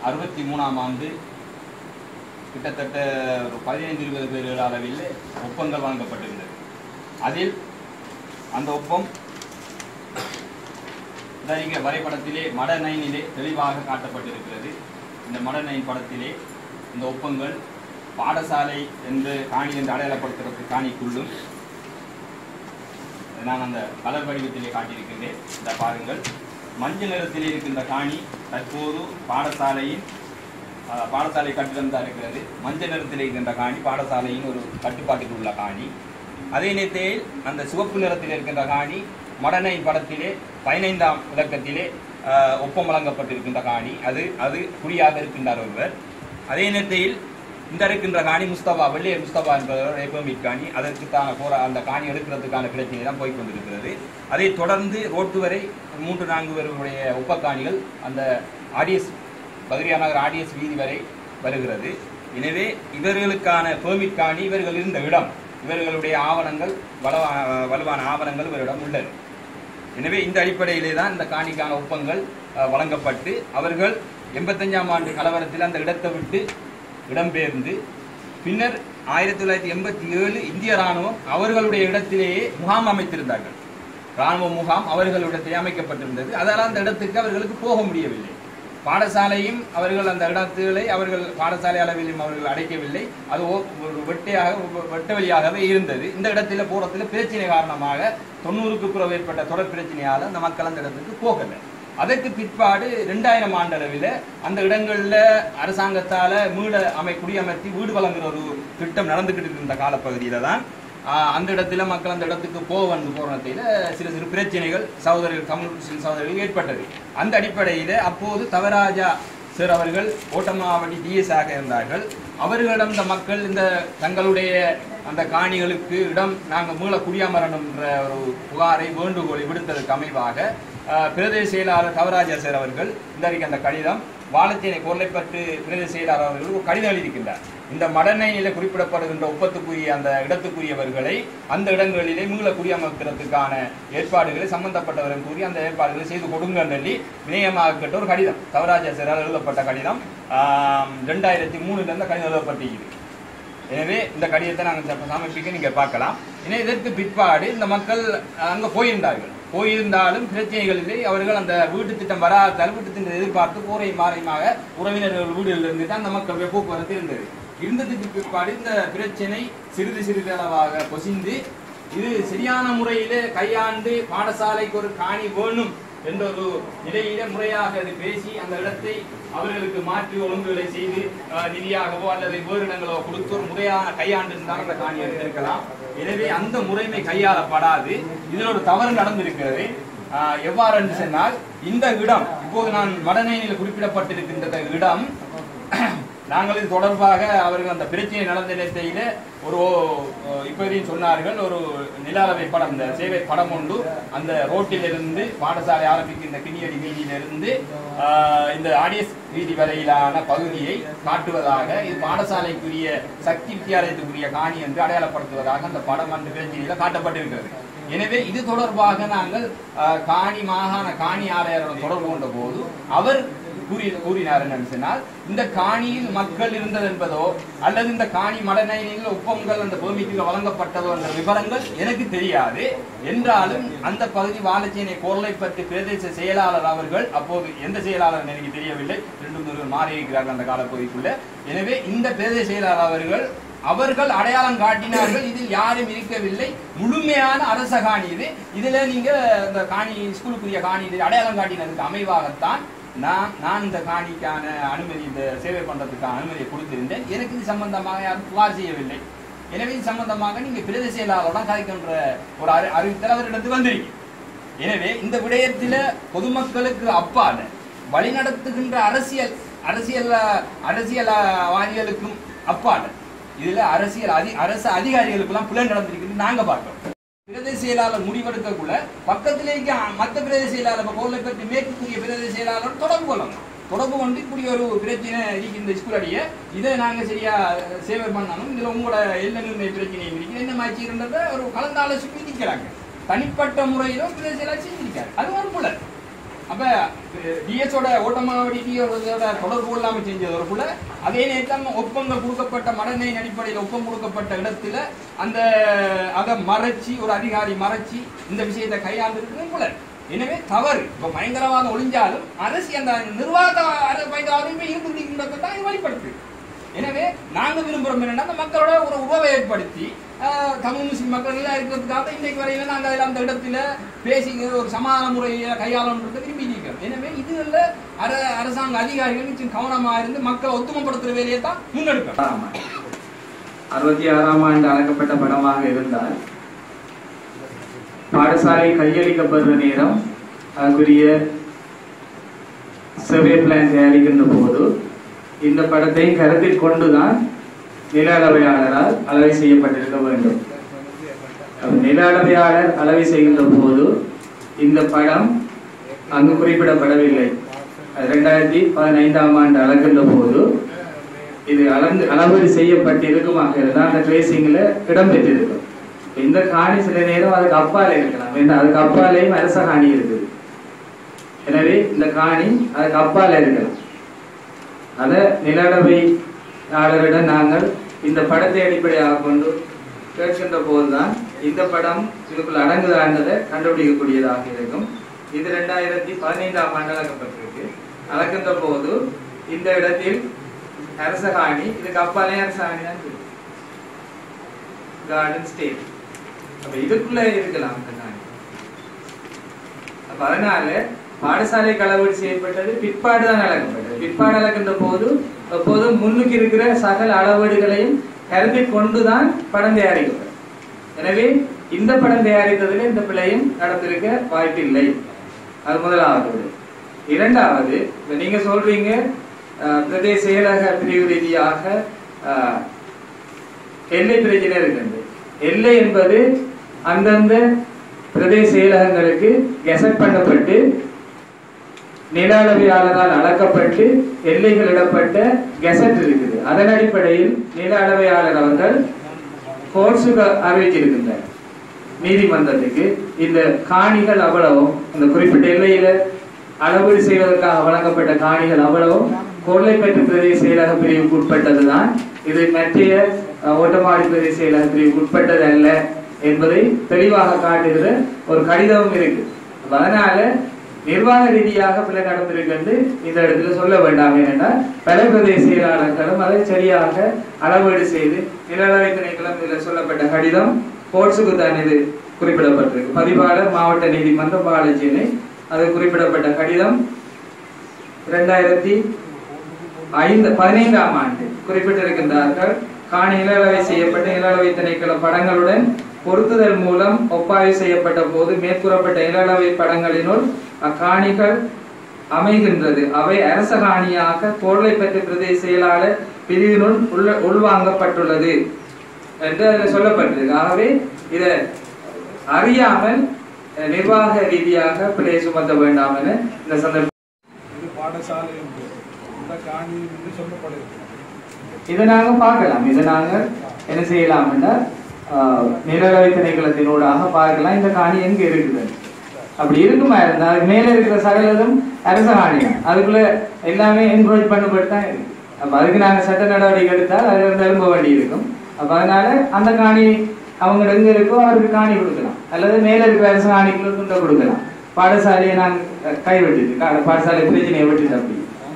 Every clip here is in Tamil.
அறுபத்தி மூணாம் ஆண்டு கிட்டத்தட்ட ஒரு பதினைந்து இருபது பேர் அளவில் ஒப்பங்கள் வழங்கப்பட்டிருந்தது அதில் அந்த ஒப்பம் தரிக வரைபடத்திலே மட நைனிலே தெளிவாக காட்டப்பட்டிருக்கிறது இந்த மட நைன் படத்திலே இந்த ஒப்பங்கள் பாடசாலை என்று காணி என்று அடையாளப்படுத்துறதுக்கு காணிக்குள்ளும் நான் அந்த கலர் வடிவத்திலே காட்டியிருக்கின்றேன் இந்த பாருங்கள் மஞ்சள் நிறத்திலே இருக்கின்ற காணி தற்போது பாடசாலையின் அஹ், பாடசாலை கட்டிடம் தான் இருக்கிறது மஞ்சள் நிறத்திலே இருக்கின்ற காணி பாடசாலையின் ஒரு கட்டுப்பாட்டில் உள்ள காணி அதே நேரத்தில் அந்த சிவப்பு நிறத்தில் இருக்கின்ற காணி மடனை படத்திலே பதினைந்தாம் இலக்கத்திலே அஹ், ஒப்பம் வழங்கப்பட்டிருக்கின்ற காணி அது அது குறியாக இருக்கின்றார் ஒருவர் அதே நேரத்தில் இந்த இருக்கின்ற காணி முஸ்தபா வெள்ளைய முஸ்தபா என்பவர் ஏபமிட் காணி அதற்குத்தான போரா அந்த காணி எடுக்கிறதுக்கான பிரச்சனை தான் போய் கொண்டிருக்கிறது அதைத் தொடர்ந்து ரோட்டு வரை மூன்று நான்கு பேருடைய ஒப்பக்காணிகள் அந்த ஆடிஎஸ் பகுதியா நகர் ஆடிஎஸ் வீதி வரை வருகிறது எனவே இவர்களுக்கான பெர்மிட் காணி இவர்கள் இருந்த இடம் இவர்களுடைய ஆவணங்கள் வலுவா வலுவான ஆவணங்கள் இவரிடம் உள்ளது எனவே இந்த அடிப்படையிலே தான் இந்த காணிக்கான ஒப்பங்கள் அஹ், வழங்கப்பட்டு அவர்கள் எண்பத்தஞ்சாம் ஆண்டு கலவரத்தில் அந்த இடத்தை விட்டு இடம்பெயர்ந்து பின்னர் ஆயிரத்தி தொள்ளாயிரத்தி எண்பத்தி ஏழு இந்திய ராணுவம் அவர்களுடைய இடத்திலேயே முகாம் அமைத்திருந்தார்கள் ராணுவ முகாம் அவர்களிடத்திலே அமைக்கப்பட்டிருந்தது அதனால் அந்த இடத்துக்கு அவர்களுக்கு போக முடியவில்லை பாடசாலையும் அவர்கள் அந்த இடத்துகளை அவர்கள் பாடசாலை அளவிலும் அவர்கள் அடைக்கவில்லை அது ஓ- ஒரு வெட்டையாக வெட்ட வழியாகவே இருந்தது இந்த இடத்துல போறதுல பிரச்சனை காரணமாக தொண்ணூறுக்கு பிறகு ஏற்பட்ட தொடர் பிரச்சனையால் அந்த மக்கள் அந்த இடத்துக்கு போகல அதற்கு பிற்பாடு ரெண்டாயிரம் ஆண்டளவில் அந்த இடங்கள்ல அரசாங்கத்தால மீள அமை குடியமர்த்தி வீடு வழங்குற ஒரு திட்டம் நடந்துகிட்டு இருந்த காலப்பகுதியில தான் ஆஹ், அந்த இடத்துல மக்கள் அந்த இடத்துக்கு போக வந்து போறதுல சிறு சிறு பிரச்சனைகள் சகோதரர்கள் தமிழ் முஸ்லிம் சகோதரர்கள் ஏற்பட்டது அந்த அடிப்படையில அப்போது தவராஜா சார் அவர்கள் ஓட்டமாவடி டிஎஸ் ஆக இருந்தார்கள் அவர்களிடம் இந்த மக்கள் இந்த தங்களுடைய அந்த காணிகளுக்கு இடம் நாங்கள் மீள குடியமரணுன்ற ஒரு புகாரை வேண்டுகோளை விடுத்ததற்கு அமைவாக அஹ், பிரதேச செயலாளர் தவராஜா சார் அவர்கள் இந்த அறிக்கை அந்த கடிதம் வாழச்சேனை கொல்லைப்பட்டு பிரதேச செயலாளர் அவர்கள் ஒரு கடிதம் எழுதியிருக்கின்றார் இந்த மடநெய்யில குறிப்பிடப்படுகின்ற ஒப்பத்துக்குரிய அந்த இடத்துக்குரியவர்களை அந்த இடங்களிலே மீள குடியமர்க்கிறதுக்கான ஏற்பாடுகளை சம்பந்தப்பட்டவர்கள் கூறி அந்த ஏற்பாடுகளை செய்து கொடுங்க சொல்லி வினயமாக கேட்ட ஒரு கடிதம் தவராஜா சாரால் எழுதப்பட்ட கடிதம் ஆம், ரெண்டாயிரத்தி மூணுல இருந்து கடிதம் எழுதப்பட்டிருக்குது எனவே இந்த கடிதத்தை நாங்கள் சமர்ப்பிக்க நீங்க பார்க்கலாம் ஏன்னா இதற்கு பிற்பாடு இந்த மக்கள் அங்க போயிருந்தார்கள் போயிருந்தாலும் பிரச்சனைகளிலே அவர்கள் அந்த வீட்டு திட்டம் வராதால் வீட்டு திட்டம் எதிர்பார்த்து கூரை மாறையுமாக உறவினர்கள் வீடுகளில் இருந்து தான் அந்த மக்களுடைய போக்குவரத்து இருந்தது இருந்ததுக்கு பிற்பாடு இந்த பிரச்சனை சிறிது சிறிது அளவாக பொசிந்து இது சரியான முறையிலே கையாண்டு பாடசாலைக்கு ஒரு காணி வேணும் என்ற ஒரு நிலையில முறையாக அது பேசி அந்த இடத்தை அவர்களுக்கு மாற்றி ஒழுங்குகளை செய்து அஹ், நிதியாகவோ அல்லது வேறு இடங்களோ கொடுத்து ஒரு முறையான கையாண்டு இருந்தால் அந்த காணி எடுத்திருக்கலாம் எனவே அந்த முறைமை கையாளப்படாது இதில் ஒரு தவறு நடந்திருக்கிறது ஆஹ், எவ்வாறு என்று சொன்னால் இந்த இடம் இப்போது நான் வடநேனில் குறிப்பிடப்பட்டிருக்கின்ற இடம் நாங்கள் இது தொடர்பாக அவர்கள் அந்த பிரச்சனை நடந்த நிலையில ஒரு அஹ், இப்போதையும் சொன்னார்கள் ஒரு நில அளவை படம் இந்த சேவை படம் ஒன்று அந்த ரோட்டிலிருந்து பாடசாலை ஆரம்பிக்கின்ற கிண்ணியடி வீதியிலிருந்து ஆஹ், இந்த ஆடியஸ் வீதி வரையிலான பகுதியை காட்டுவதாக இது பாடசாலைக்குரிய சக்தி வித்தியாலயத்துக்குரிய காணி என்று அடையாளப்படுத்துவதாக அந்த படம் அந்த பிரச்சனையில காட்டப்பட்டிருக்கிறது எனவே இது தொடர்பாக நாங்கள் ஆஹ், காணி மாகாண காணி ஆலயருடன் தொடர்பு கொண்ட போது அவர் கூறி கூறினார் என்னன்னு சொன்னால் இந்த காணியில் மக்கள் இருந்தது என்பதோ அல்லது இந்த காணி மடநயனில் ஒப்பங்கள் அந்த பூமிக்கு வழங்கப்பட்டதோ என்ற விவரங்கள் எனக்கு தெரியாது என்றாலும் அந்த பகுதி வாழச்சேனை கோர்லை பற்றி பிரதேச செயலாளர் அவர்கள் அப்போது எந்த செயலாளர் எனக்கு தெரியவில்லை ரெண்டு மூன்று மாறி இருக்கிறார்கள் அந்த காலப்பகுதிக்குள்ள எனவே இந்த பிரதேச செயலாளர் அவர்கள் அவர்கள் அடையாளம் காட்டினார்கள் இதில் யாரும் இருக்கவில்லை முழுமையான அரச காணி இது இதுல நீங்க இந்த காணி ஸ்கூலுக்குரிய காணி இது அடையாளம் காட்டினதுக்கு அமைவாகத்தான் நான் நான் இந்த காணிக்கான அனுமதி இந்த சேவை பண்றதுக்கான அனுமதியை கொடுத்திருந்தேன் எனக்கு இது சம்பந்தமாக யாரும் புகார் செய்யவில்லை எனவே இது சம்பந்தமாக நீங்க பிரதேச செயலாளருடன் கதைக்கின்ற ஒரு அறி அறிவித்தல் அவரிடத்து வந்திருக்கு எனவே இந்த விடயத்தில பொதுமக்களுக்கு அப்பால வழிநடத்துகின்ற அரசியல் அரசியல் அரசியல்வாதிகளுக்கும் அப்பால இதுல அரசியல் அதி அரசு அதிகாரிகளுக்கெல்லாம் பிள்ளை நடந்திருக்குன்னு நாங்க பார்க்கிறோம் பிரதேச செயலாளர் முடிவெடுக்கக்குள்ள பக்கத்திலே இருக்க மற்ற பிரதேச செயலாளர் இப்ப கோவிலை பற்றி மேற்குரிய பிரதேச செயலாளர் தொடர்பு கொள்ளணும் தொடர்பு கொண்டு இப்படி ஒரு பிரச்சனை இருக்கு இந்த ஸ்கூல் அடிய இதை நாங்க சரியா சேவை பண்ணணும் இதுல உங்களோட எல்ல நிர்ணய பிரச்சனையும் இருக்கு என்ன மாதிரி இருந்ததை ஒரு கலந்தாலோசிப்பு நிற்கிறாங்க தனிப்பட்ட முறையிலும் பிரதேச செயலாளர் செஞ்சிருக்காரு அது ஒரு புலர் அப்ப டிஎஸோட ஓட்டமாவடியோட தொடர்பு இல்லாம செஞ்சதற்குள்ள அதே நேரம் ஒப்பந்தம் கொடுக்கப்பட்ட மடநெயின் அடிப்படையில் ஒப்பம் கொடுக்கப்பட்ட இடத்துல அந்த அதை மறைச்சி ஒரு அதிகாரி மறைச்சி இந்த விஷயத்தை கையாண்டிருக்கிறது போல எனவே தவறு இப்ப பயங்கரவாதம் ஒளிஞ்சாலும் அரசு அந்த நிர்வாக அர- பயங்கரவாதம் இருக்கின்றதை தான் இது வெளிப்படுத்து எனவே நாங்க விரும்புறோம் என்னன்னா அந்த மக்களோட ஒரு உறவை ஏற்படுத்தி ஆஹ், தமிழ் முஸ்லிம் மக்கள் எல்லாம் இருக்கிறதுக்காக இன்னைக்கு வரையில நாங்க அதில் அந்த இடத்துல பேசி ஒரு சமாதான முறையை கையாளணுன்றதை விரும்பி இருக்கிறோம் எனவே இதுல அர அரசாங்க அதிகாரிகள் நிச்சயம் கவனமா இருந்து மக்களை ஒத்துமைப்படுத்துற வேலையை தான் முன்னெடுக்கணும் ஆறாம் ஆண்டு. அறுபத்தி ஆறாம் ஆண்டு அளக்கப்பட்ட படமாக இருந்தால் பாடசாலை கையளிக்கப்படுற நேரம் அதுக்குரிய சர்வே பிளான் தயாரிக்கின்ற போது இந்த படத்தை கருத்தில் கொண்டுதான் நில அளவையாளரால் அளவை செய்யப்பட்டிருக்க வேண்டும் அப்ப நில அளவையாளர் அளவை செய்கின்ற போது இந்த படம் அங்கு குறிப்பிடப்படவில்லை இரண்டாயிரத்தி பதினைந்தாம் ஆண்டு அளக்கின்ற போது இது அளந்து அளவீடு செய்யப்பட்டிருக்குமாக இருந்தால் அந்த ட்ரேசிங்ல இடம்பெற்றிருக்கும் இந்த காணி சில நேரம் அதுக்கு அப்பாலே இருக்கலாம் ஏன்னா அதுக்கு அப்பாலேயும் அரச காணி இருக்குது எனவே இந்த காணி அதுக்கு அப்பால இருக்கலாம் அத நிலடவையாளரிடம் நாங்கள் இந்த படத்தை அடிப்படையாக கொண்டு கேட்கின்ற போதுதான் இந்த படம் இதுக்குள்ள அடங்குதான்றதை கண்டுபிடிக்கக்கூடியதாக இருக்கும் இது ரெண்டாயிரத்தி பதினைந்தாம் ஆண்டு அளக்கப்பட்டிருக்கு அளக்கின்ற போது இந்த இடத்தில் அரச காணி இதுக்கு அப்பாலே அரச காணி தான் இருக்கு கார்டன் ஸ்டேட் அப்ப இதுக்குள்ள இருக்கலாம் இந்த காணி அப்ப அதனால பாடசாலை களவீடு செய்யப்பட்டது பிற்பாடு தான் அளக்கப்பட்டது பிற்பாடு அளக்கின்ற போது எப்போதும் முன்னுக்கு இருக்கிற சகல அளவீடுகளையும் கருத்தில் கொண்டுதான் படம் தயாரிக்கப்படும் எனவே இந்த படம் தயாரித்ததில் இந்த பிழையும் நடந்திருக்க வாய்ப்பில்லை அது முதலாவது விடை. இரண்டாவது இப்ப நீங்க சொல்றீங்க அஹ், பிரதேச செயலக பிரிவு ரீதியாக அஹ், எல்லை பிரச்சனை இருக்கின்றது எல்லை என்பது அந்தந்த பிரதேச செயலகங்களுக்கு கெசட் பண்ணப்பட்டு நில அளவையாளரால் அளக்கப்பட்டு எல்லைகள் இடப்பட்ட கெசட் இருக்குது அதன் அடிப்படையில் நில அளவையாளர் அவர்கள் கோர்ட்ஸுக்கு அறிவிச்சிருக்கின்றனர் நீதிமன்றத்துக்கு இந்த காணிகள் அவ்வளவும் இந்த குறிப்பிட்ட எல்லையில அளவீடு செய்வதற்காக வழங்கப்பட்ட காணிகள் அவ்வளவும் கொள்ளைப்பற்று பிரதேச செயலக பிரிவுக்கு உட்பட்டதுதான் இது மற்றைய அஹ், ஓட்டமாடி பிரதேச செயலக பிரிவுக்கு உட்பட்டது அல்ல என்பதை தெளிவாக காட்டுகிற ஒரு கடிதமும் இருக்கு அப்ப அதனால நிர்வாக ரீதியாக பிழை நடந்திருக்கிறது இந்த இடத்துல சொல்ல வேண்டாம் ஏனென்றால் பல பிரதேச செயலாளர்களும் அதை சரியாக அளவீடு செய்து நிலவரை திணைக்களம் இதில் சொல்லப்பட்ட கடிதம் கோர்ட்ஸுக்கு தான் இது குறிப்பிடப்பட்டிருக்கு பதிவாளர் மாவட்ட நீதிமன்றம் பாலச்சேனை அது குறிப்பிடப்பட்ட கடிதம் இரண்டாயிரத்தி ஐந்து பதினைந்தாம் ஆண்டு குறிப்பிட்டிருக்கின்றார்கள் காணி நிலளவை செய்யப்பட்ட நிலளவை திணைக்கள படங்களுடன் பொருத்துதல் மூலம் ஒப்பாய்வு செய்யப்பட்ட போது மேற்கூறப்பட்ட நிலளவை படங்களினுள் அக்காணிகள் அமைகின்றது அவை அரச காணியாக கோளை பெற்ற பிரதேச செயலாளர் பிரிவினுள் உள்ள உள்வாங்கப்பட்டுள்ளது என்று அதில் சொல்லப்பட்டிருக்கு ஆகவே இதை அறியாமல் அஹ், நிர்வாக ரீதியாக பிழை சுமத்த வேண்டாம் என இந்த சந்தர்ப்பம் இது பாடசாலை என்று இந்த காணி என்று சொல்லப்படுகிறது இதை நாங்க பார்க்கலாம் இதை நாங்க என்ன செய்யலாம்னா நிலவரை திணைக்களத்தினூடாக பார்க்கலாம் இந்த காணி எங்க இருக்குது அப்படி இருக்குமா இருந்தா அதுக்கு மேல இருக்கிற சகலதும் அரச காணி அதுக்குள்ள எல்லாமே என்கரேஜ் பண்ணப்பட்டு தான் இருக்கு அப்ப அதுக்கு நாங்க சட்ட நடவடிக்கை எடுத்தால் அதுல இருந்து எழும்ப வேண்டி இருக்கும் அப்ப அதனால அந்த காணி அவங்க எங்க இருக்கோ அவருக்கு காணி கொடுக்கலாம் அல்லது மேல இருக்கிற அரச காணிக்குள்ள துண்டை கொடுக்கலாம் பாடசாலையை நாங்க கைவிட்டுது கா- பாடசாலை பிரச்சனையை விட்டுது அப்படி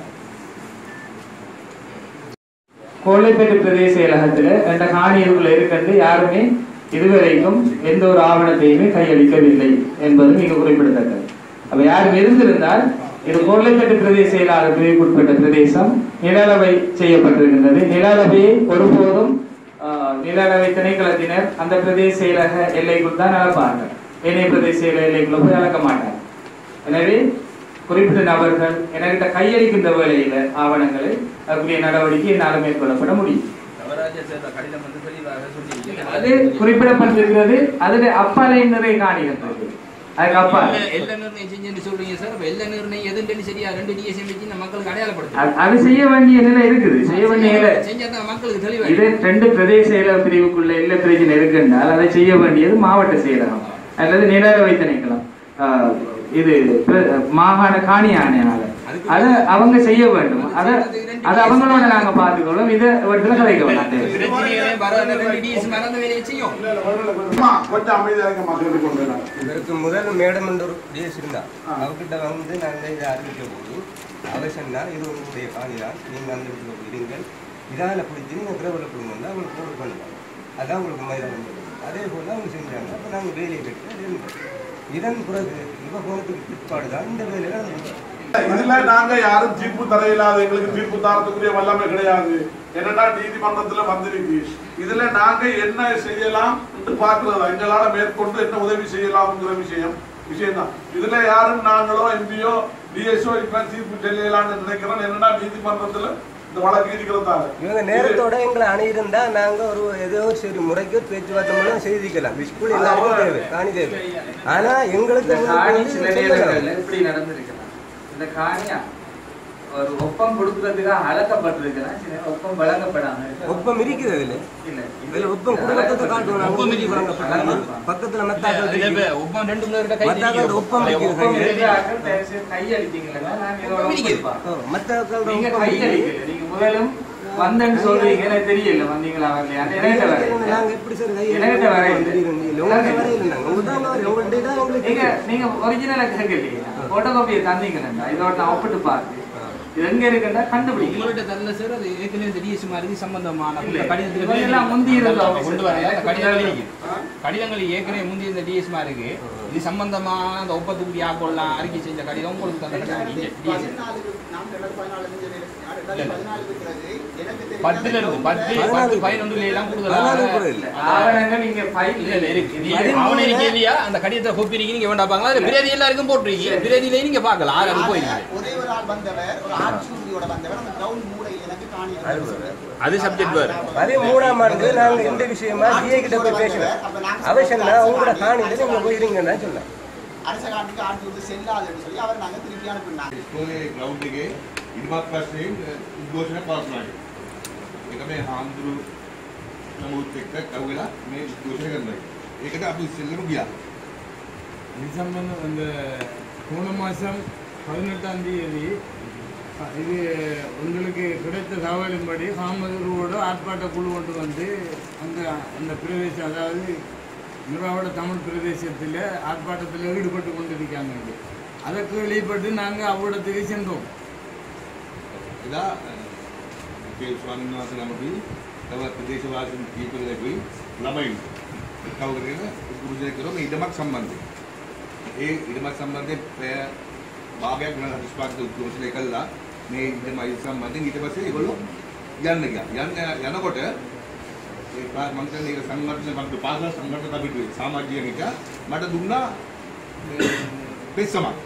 கோழைப்பேட்டு பிரதேச செயலகத்துல ரெண்ட காணிகளுக்குள்ள இருக்கிறது யாருமே இதுவரைக்கும் எந்த ஒரு ஆவணத்தையுமே கையளிக்கவில்லை என்பதும் மிக குறிப்பிடத்தக்கது அப்ப யாரும் இருந்திருந்தால் இது கோழைப்பேட்டு பிரதேச செயலாளர் பிரிவுக்குட்பட்ட பிரதேசம் நிலளவை செய்யப்பட்டிருக்கின்றது நிலளவையை ஒருபோதும் ஆஹ், நிலளவை திணைக்களத்தினர் அந்த பிரதேச செயலக எல்லைக்குள் தான் அளப்பார்கள் ஏனைய பிரதேச செயலக எல்லைக்குள்ள போய் அளக்க மாட்டாங்க எனவே குறிப்பிட்ட நபர்கள் என்கிட்ட கையளிக்கின்ற வேளையில ஆவணங்களை அதுக்குரிய நடவடிக்கை என்னால் மேற்கொள்ளப்பட முடியும் கடிதம் வந்து தெளிவாக சொல்லி அது குறிப்பிடப்பட்டிருக்கிறது அதுல அப்பாலையும் நிறைய காணிகள் இருக்கு அதுக்கு அப்பால் எல்லை- எல்லை நிர்ணயம் செஞ்சேன்னு சொல்றீங்க சார் அப்ப எல்லை நிர்ணயம் எதுன்னு சரியா ரெண்டு டிஎஸ்எம் வச்சு இந்த மக்களுக்கு அடையாளப்படுத்து அது- அது செய்ய வேண்டிய நிலை இருக்குது செய்ய வேண்டிய நிலை செஞ்சா தான் மக்களுக்கு தெளிவா இது ரெண்டு பிரதேச செயலக பிரிவுக்குள்ள இல்ல பிரச்சனை இருக்குன்றால் அதை செய்ய வேண்டியது மாவட்ட செயலகம் அல்லது நிலவரை திணைக்களம் ஆஹ், இது பிர- மாகாண காணி ஆணையால அது அவங்க செய்ய வேண்டும் அத அது அவங்களோட நாங்க பாத்துக்கொள்ளும் இதை இடத்துல கதைக்க வேண்டாம் பிரச்சனைகளே வராத ரெண்டு டிஎஸ் மறந்த வேலையை செய்யும் அம்மா, கொஞ்சம் அமைதியாக இருக்க மாட்டேன் கொண்டு வரேன். இதற்கு முதல் மேடம் என்ற ஒரு டிஎஸ் இருந்தா அவர்கிட்ட வந்து நாங்கள் இதை அறிவிக்க போது அவர் சொன்னா இது உங்களுடைய காணிதான் நீங்கள் அந்த வீட்டில் இருங்கள் இதால பிடிச்சி நீங்கள் கிரவில் கொடுங்க அவங்களுக்கு போடு பண்ணுவாங்க அதான் உங்களுக்கு மைதானம் அதே போல் அவங்க செஞ்சாங்க அப்போ நாங்கள் வேலையை கட்டி அது இருந்தோம். இதன் பிறகு இவ போனதுக்கு பிற்பாடு தான் இந்த வேலையை நடந்தது இதுல நாங்க யாரும் தீர்ப்பு தர இல்லாத எங்களுக்கு தீர்ப்பு தரத்துக்குரிய வல்லமை கிடையாது என்னடா நீதிமன்றத்துல வந்திருக்கு இதுல நாங்க என்ன செய்யலாம் பாக்குறது எங்களால மேற்கொண்டு என்ன உதவி செய்யலாம்ங்கிற விஷயம் விஷயம் தான் இதுல யாரும் நாங்களோ எம்பியோ டிஎஸ்ஓ இப்ப தீர்ப்பு செய்யலாம்னு நினைக்கிறோம் என்னடா நீதிமன்றத்துல இந்த வழக்கு இருக்கிறதால இவங்க நேரத்தோட எங்களை அணியிருந்தா நாங்க ஒரு ஏதோ ஒரு சரி முறைக்கு பேச்சுவார்த்தை மூலம் செய்திக்கலாம் ஸ்கூல் எல்லாருக்கும் தேவை காணி தேவை ஆனா எங்களுக்கு இந்த காணி சில வந்து சொல்லலாம். நேரங்கள்ல இப்படி நடந்திருக்கலாம் இந்த காணியா ஒரு ஒப்பம் கொடுக்கறதுக்காக அழக்கப்பட்டிருக்கலாம் சில நேரம் ஒப்பம் வழங்கப்படாம இருக்கலாம். ஒப்பம் இருக்குது அதுல இல்ல இதுல ஒப்பம் குடும்பத்தை காட்டுவோம் ஒப்பம் நாங்க இருக்குது. வழங்கப்பட்டது. பக்கத்துல மெத்தாக்கள் இருக்கு. ஒப்பம் ரெண்டு மூணு பேர்கிட்ட கை மத்தாக்கள் ஒப்பம் தெரியும். இருக்குது. ஒப்பம் இருந்தார்கள் தயவு செய்து கையளித்தீங்களா நாங்க இதோட ஒப்பம் இருக்குது. ஒப்படைப்போம். ஓ, மத்தாக்கள் நீங்க ஒப்பம் இருக்குது. கையளிக்கல நீங்க முதலும் வந்தேன்னு சொல்றீங்க எனக்கு தெரியல வந்தீங்களா வரலையா என்கிட்ட வர நாங்க எப்படி சார் கையை என்கிட்ட வர எடுத்து தெரியுது இல்ல. உங்கள்ட்ட வரையில நாங்க. உங்கள்ட்ட தான் வரையும். உங்கள்ட்ட தான் எங்களுக்கு நீங்க தெரியும். நீங்க ஒரிஜினலா கேட்கலையே போட்டோ காப்பியை தந்தீங்கன்னா இதோட நான் ஒப்பிட்டு பார்த்து இது எங்க இருக்குன்னா கண்டுபிடிக்கல உங்கள்ட்ட தரல சார் அது ஏற்கனவே இந்த டிஎஸ் மாதிரி சம்பந்தமான இல்ல. இந்த கடிதத்துல இவங்க எல்லாம் முந்தி இருந்த officer. கொண்டு வர அந்த கடிதங்கள் இருக்கு. கடிதங்கள் ஏற்கனவே முந்தி இந்த டிஎஸ் இருக்கு இது சம்பந்தமா அந்த ஒப்பத்துக்கு யாக்கொள்ளலாம் அறிக்கை செஞ்ச கடிதம் உங்களுக்கு தந்த கடிதம் இங்க டிஎஸ் பத்துல இருந்து பத்து பத்து பதினொன்றுல எல்லாம் பதினாலு கூட இல்ல. கூடுதலாக ஆவணங்கள் இங்க ஃபைல் இல்ல இல்ல இருக்கு நீங்க பதிமூணுல- அவனை இருக்கு இல்லையா அந்த கடிதத்தை கோப்பி இருக்கீங்க நீங்க வேண்டாம் பாக்கலாம் அதுல பிரதி எல்லாருக்கும் போட்டிருக்கீங்க பிரதியில நீங்க பார்க்கலாம் ஆறு அது போயிருக்கு ஒரே ஒரு ஆள் வந்தவர் ஒரு ஆட்சி உறுதியோட வந்தவர் அந்த கிரவுண்ட் மூலையில் எனக்கு காணி இருந்தது. அது சப்ஜெக்ட் வேறு அதே மூணாம் ஆண்டு நாங்க இந்த விஷயமா டிஏ கிட்ட போய் பேசுறோம் அவசியம் உங்களோட காணியில நீங்க போயிருங்கன்னு சொன்னேன் அரச காட்டுக்கு ஆட்சி உறுதி செல்லாதுன்னு சொல்லி அவர் நாங்க திருப்பி அனுப்பினாங்க ඉස්කෝලේ ග්‍රවුන්ඩ් එකේ ඉනිමත් ප්‍රශ්නයෙන් උද්ඝෝෂණයක් පවත්වනවා. ඒක මේ හාමුදුරු නමුත් එක්ක කවුලා මේ උද්ඝෝෂණය කරනවා. ඒකට අපි ඉස්සෙල්ලම ගියා. இது சம்பந்தம் இந்த போன மாதம் பதினெட்டாம் தேதி அ, இது உங்களுக்கு கிடைத்த தகவலின்படி காமதூரோட ஆர்ப்பாட்ட குழு கொண்டு வந்து அந்த அந்த பிரதேசம் அதாவது நிர்வாக தமிழ் பிரதேசத்தில் ஆர்ப்பாட்டத்தில் ஈடுபட்டு கொண்டிருக்காங்க இங்க. அதற்கு வெளிப்பட்டு நாங்கள் அவ்விடத்துக்கு சென்றோம் එදා අපේ ස්වාමීන් වහන්සේ නමකුයි තවත් ප්‍රදේශවාසීන් කීප දෙනෙකුයි ළමයින් කව කරගෙන උද්ඝෝෂණය කරා මේ ඉඩමක් සම්බන්ධයෙන්. ඒ ඉඩමක් සම්බන්ධයෙන් පැය භාගයක් වෙන හදිස්පාක්ෂික උද්ඝෝෂණය කළා මේ ඉඩමයි සම්බන්ධයෙන් ඊට පස්සේ ඒගොල්ලෝ යන්න ගියා. යන්න යනකොට ඒ පා- මම කියන්නේ ඒක සංගঠন මම පාසල් සංගঠন කමිටුවේ සමාජිකයන් එක මට දුන්නා මේ පෙස්සමක්.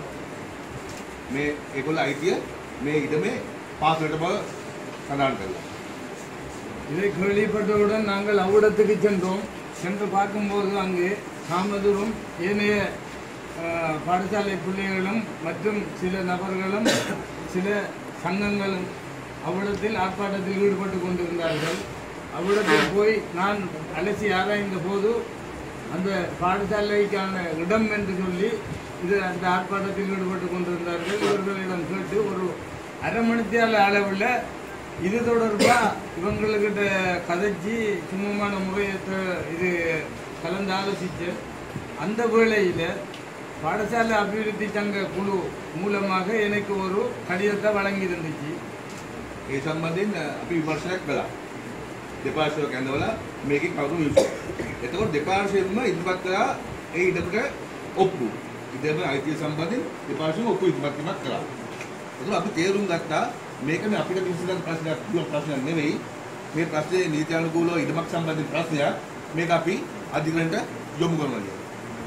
මේ ඒගොල්ලෝ අයිතිය මේ ඉඩමේ පාසලට බව සඳහන් කළා. இதை கேள்விப்பட்டவுடன் நாங்கள் அவ்விடத்துக்கு சென்றோம் சென்று பார்க்கும்போது அங்கு காமதூரும் ஏனைய அஹ், பாடசாலை பிள்ளைகளும் மற்றும் சில நபர்களும் சில சங்கங்களும் அவ்விடத்தில் ஆர்ப்பாட்டத்தில் ஈடுபட்டு கொண்டிருந்தார்கள் அவ்விடத்தில் போய் நான் அலசி ஆராய்ந்த போது அந்த பாடசாலைக்கான இடம் என்று சொல்லி இது அந்த ஆர்ப்பாட்டத்தில் ஈடுபட்டு கொண்டிருந்தார்கள் இவர்களிடம் கேட்டு ஒரு அரை மணித்தியால அளவில் இது தொடர்பா இவங்களுக்கிட்ட கதைச்சி சுமமான முறையத்தை இது கலந்து ஆலோசிச்சு அந்த வேளையில பாடசாலை அபிவிருத்தி சங்க குழு மூலமாக எனக்கு ஒரு கடிதத்தை வழங்கி இருந்துச்சு ඒ සම්බන්ධයෙන් අ, අපි විමර්ශනයක් කළා. දෙපාර්ශ්වයක් ඇඳවලා මේකේ කවුරු විමසුවා. එතකොට දෙපාර්ශ්වයෙන්ම ඉදිරිපත් කළා ඒ ඉඩමට ඔප්පු. ඉඩම අයිතිය සම්බන්ධයෙන් දෙපාර්ශ්වයෙන් ඔප්පු ඉදිරිපත් කිරීමක් කළා. එතකොට අපි තේරුම් ගත්තා මේක මේ අපිට විසඳන ප්‍රශ්නයක් දුර ප්‍රශ්නයක් නෙවෙයි. මේ ප්‍රශ්නේ නීති අනුකූලව ඉඩමක් සම්බන්ධයෙන් ප්‍රශ්නයක්. මේක අපි අධිකරණයට යොමු කරනවා කියලා.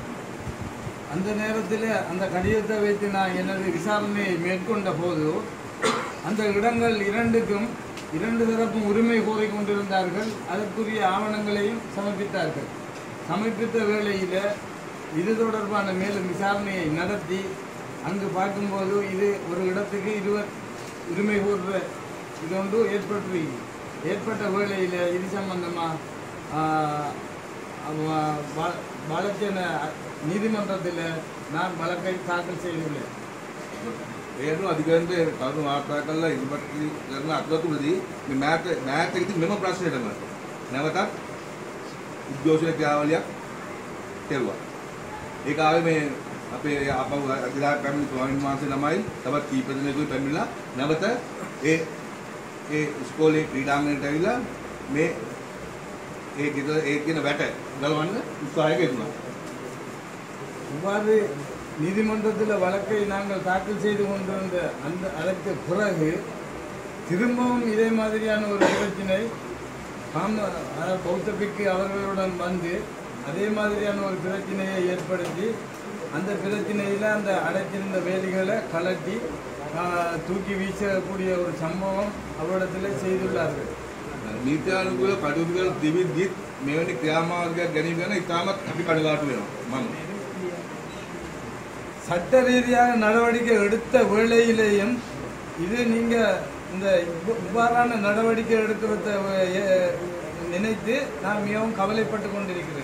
அந்த நேரத்தில் அந்த கடிதத்தை வைத்து நான் எனது விசாரணையை மேற்கொண்ட போது அந்த இடங்கள் இரண்டுக்கும் இரண்டு தரப்பும் உரிமை கோரிக் கொண்டிருந்தார்கள் அதற்குரிய ஆவணங்களையும் சமர்ப்பித்தார்கள் சமர்ப்பித்த வேளையில் இது தொடர்பான மேலும் விசாரணையை நடத்தி அங்கு பார்க்கும்போது இது ஒரு இடத்துக்கு இருவர் உரிமை கோர்ற இது ஒன்று ஏற்பட்டு ஏற்பட்ட வேளையில் இது சம்பந்தமாக அவ- வ- வழக்கின நீதிமன்றத்தில் நான் வழக்கை தாக்கல் செய்துள்ளேன் ඒනු අධිකරන්ට කරුණු වාර්තා කල්ලා ඉදිරිපත් කරන අත්වතුලදී මේ මෑත මෑත ඉතින් මෙම ප්‍රශ්නෙටම නැවතත් උද්ඝෝෂණ ක්‍රියාවලියක් කෙරුවා. ඒක ආවේ මේ අපේ අපව අධිකාර පැමිණි ස්වාමීන් වහන්සේ ළමයි තවත් කීප දෙනෙකුයි පැමිණලා නැවත ඒ ඒ ඉස්කෝලේ ක්‍රීඩාංගණයට ඇවිල්ලා මේ ඒ ගෙදර ඒ කියන වැට ගලවන්න උත්සාහයක යෙදුණා. இவ்வாறு நீதிமன்றத்தில் வழக்கை நாங்கள் தாக்கல் செய்து கொண்டிருந்த அந்த அதற்கு பிறகு திரும்பவும் இதே மாதிரியான ஒரு பிரச்சனை காம அதாவது பௌத்த பிக்கு அவர்களுடன் வந்து அதே மாதிரியான ஒரு பிரச்சனையை ஏற்படுத்தி அந்த பிரச்சனையில் அந்த அடைச்சிருந்த வேலிகளை கலட்டி ஆஹ், தூக்கி வீசக்கூடிய ஒரு சம்பவம் அவரிடத்தில் செய்துள்ளார்கள் නීත්‍යානුකූල කටයුතු කරන දෙවිද්දිත් මෙවැනි ක්‍රියාමාර්ගයක් ගැනීම ගැන ඉතාමත් අපි කඩගාටු වෙනවා මම. சட்ட ரீதியாக நடவடிக்கை எடுத்த வேளையிலேயும் இது நீங்க இந்த இவ்வ- இவ்வாறான நடவடிக்கை எடுக்கிறத எ- நினைத்து நான் மிகவும் கவலைப்பட்டு கொண்டிருக்கிறேன்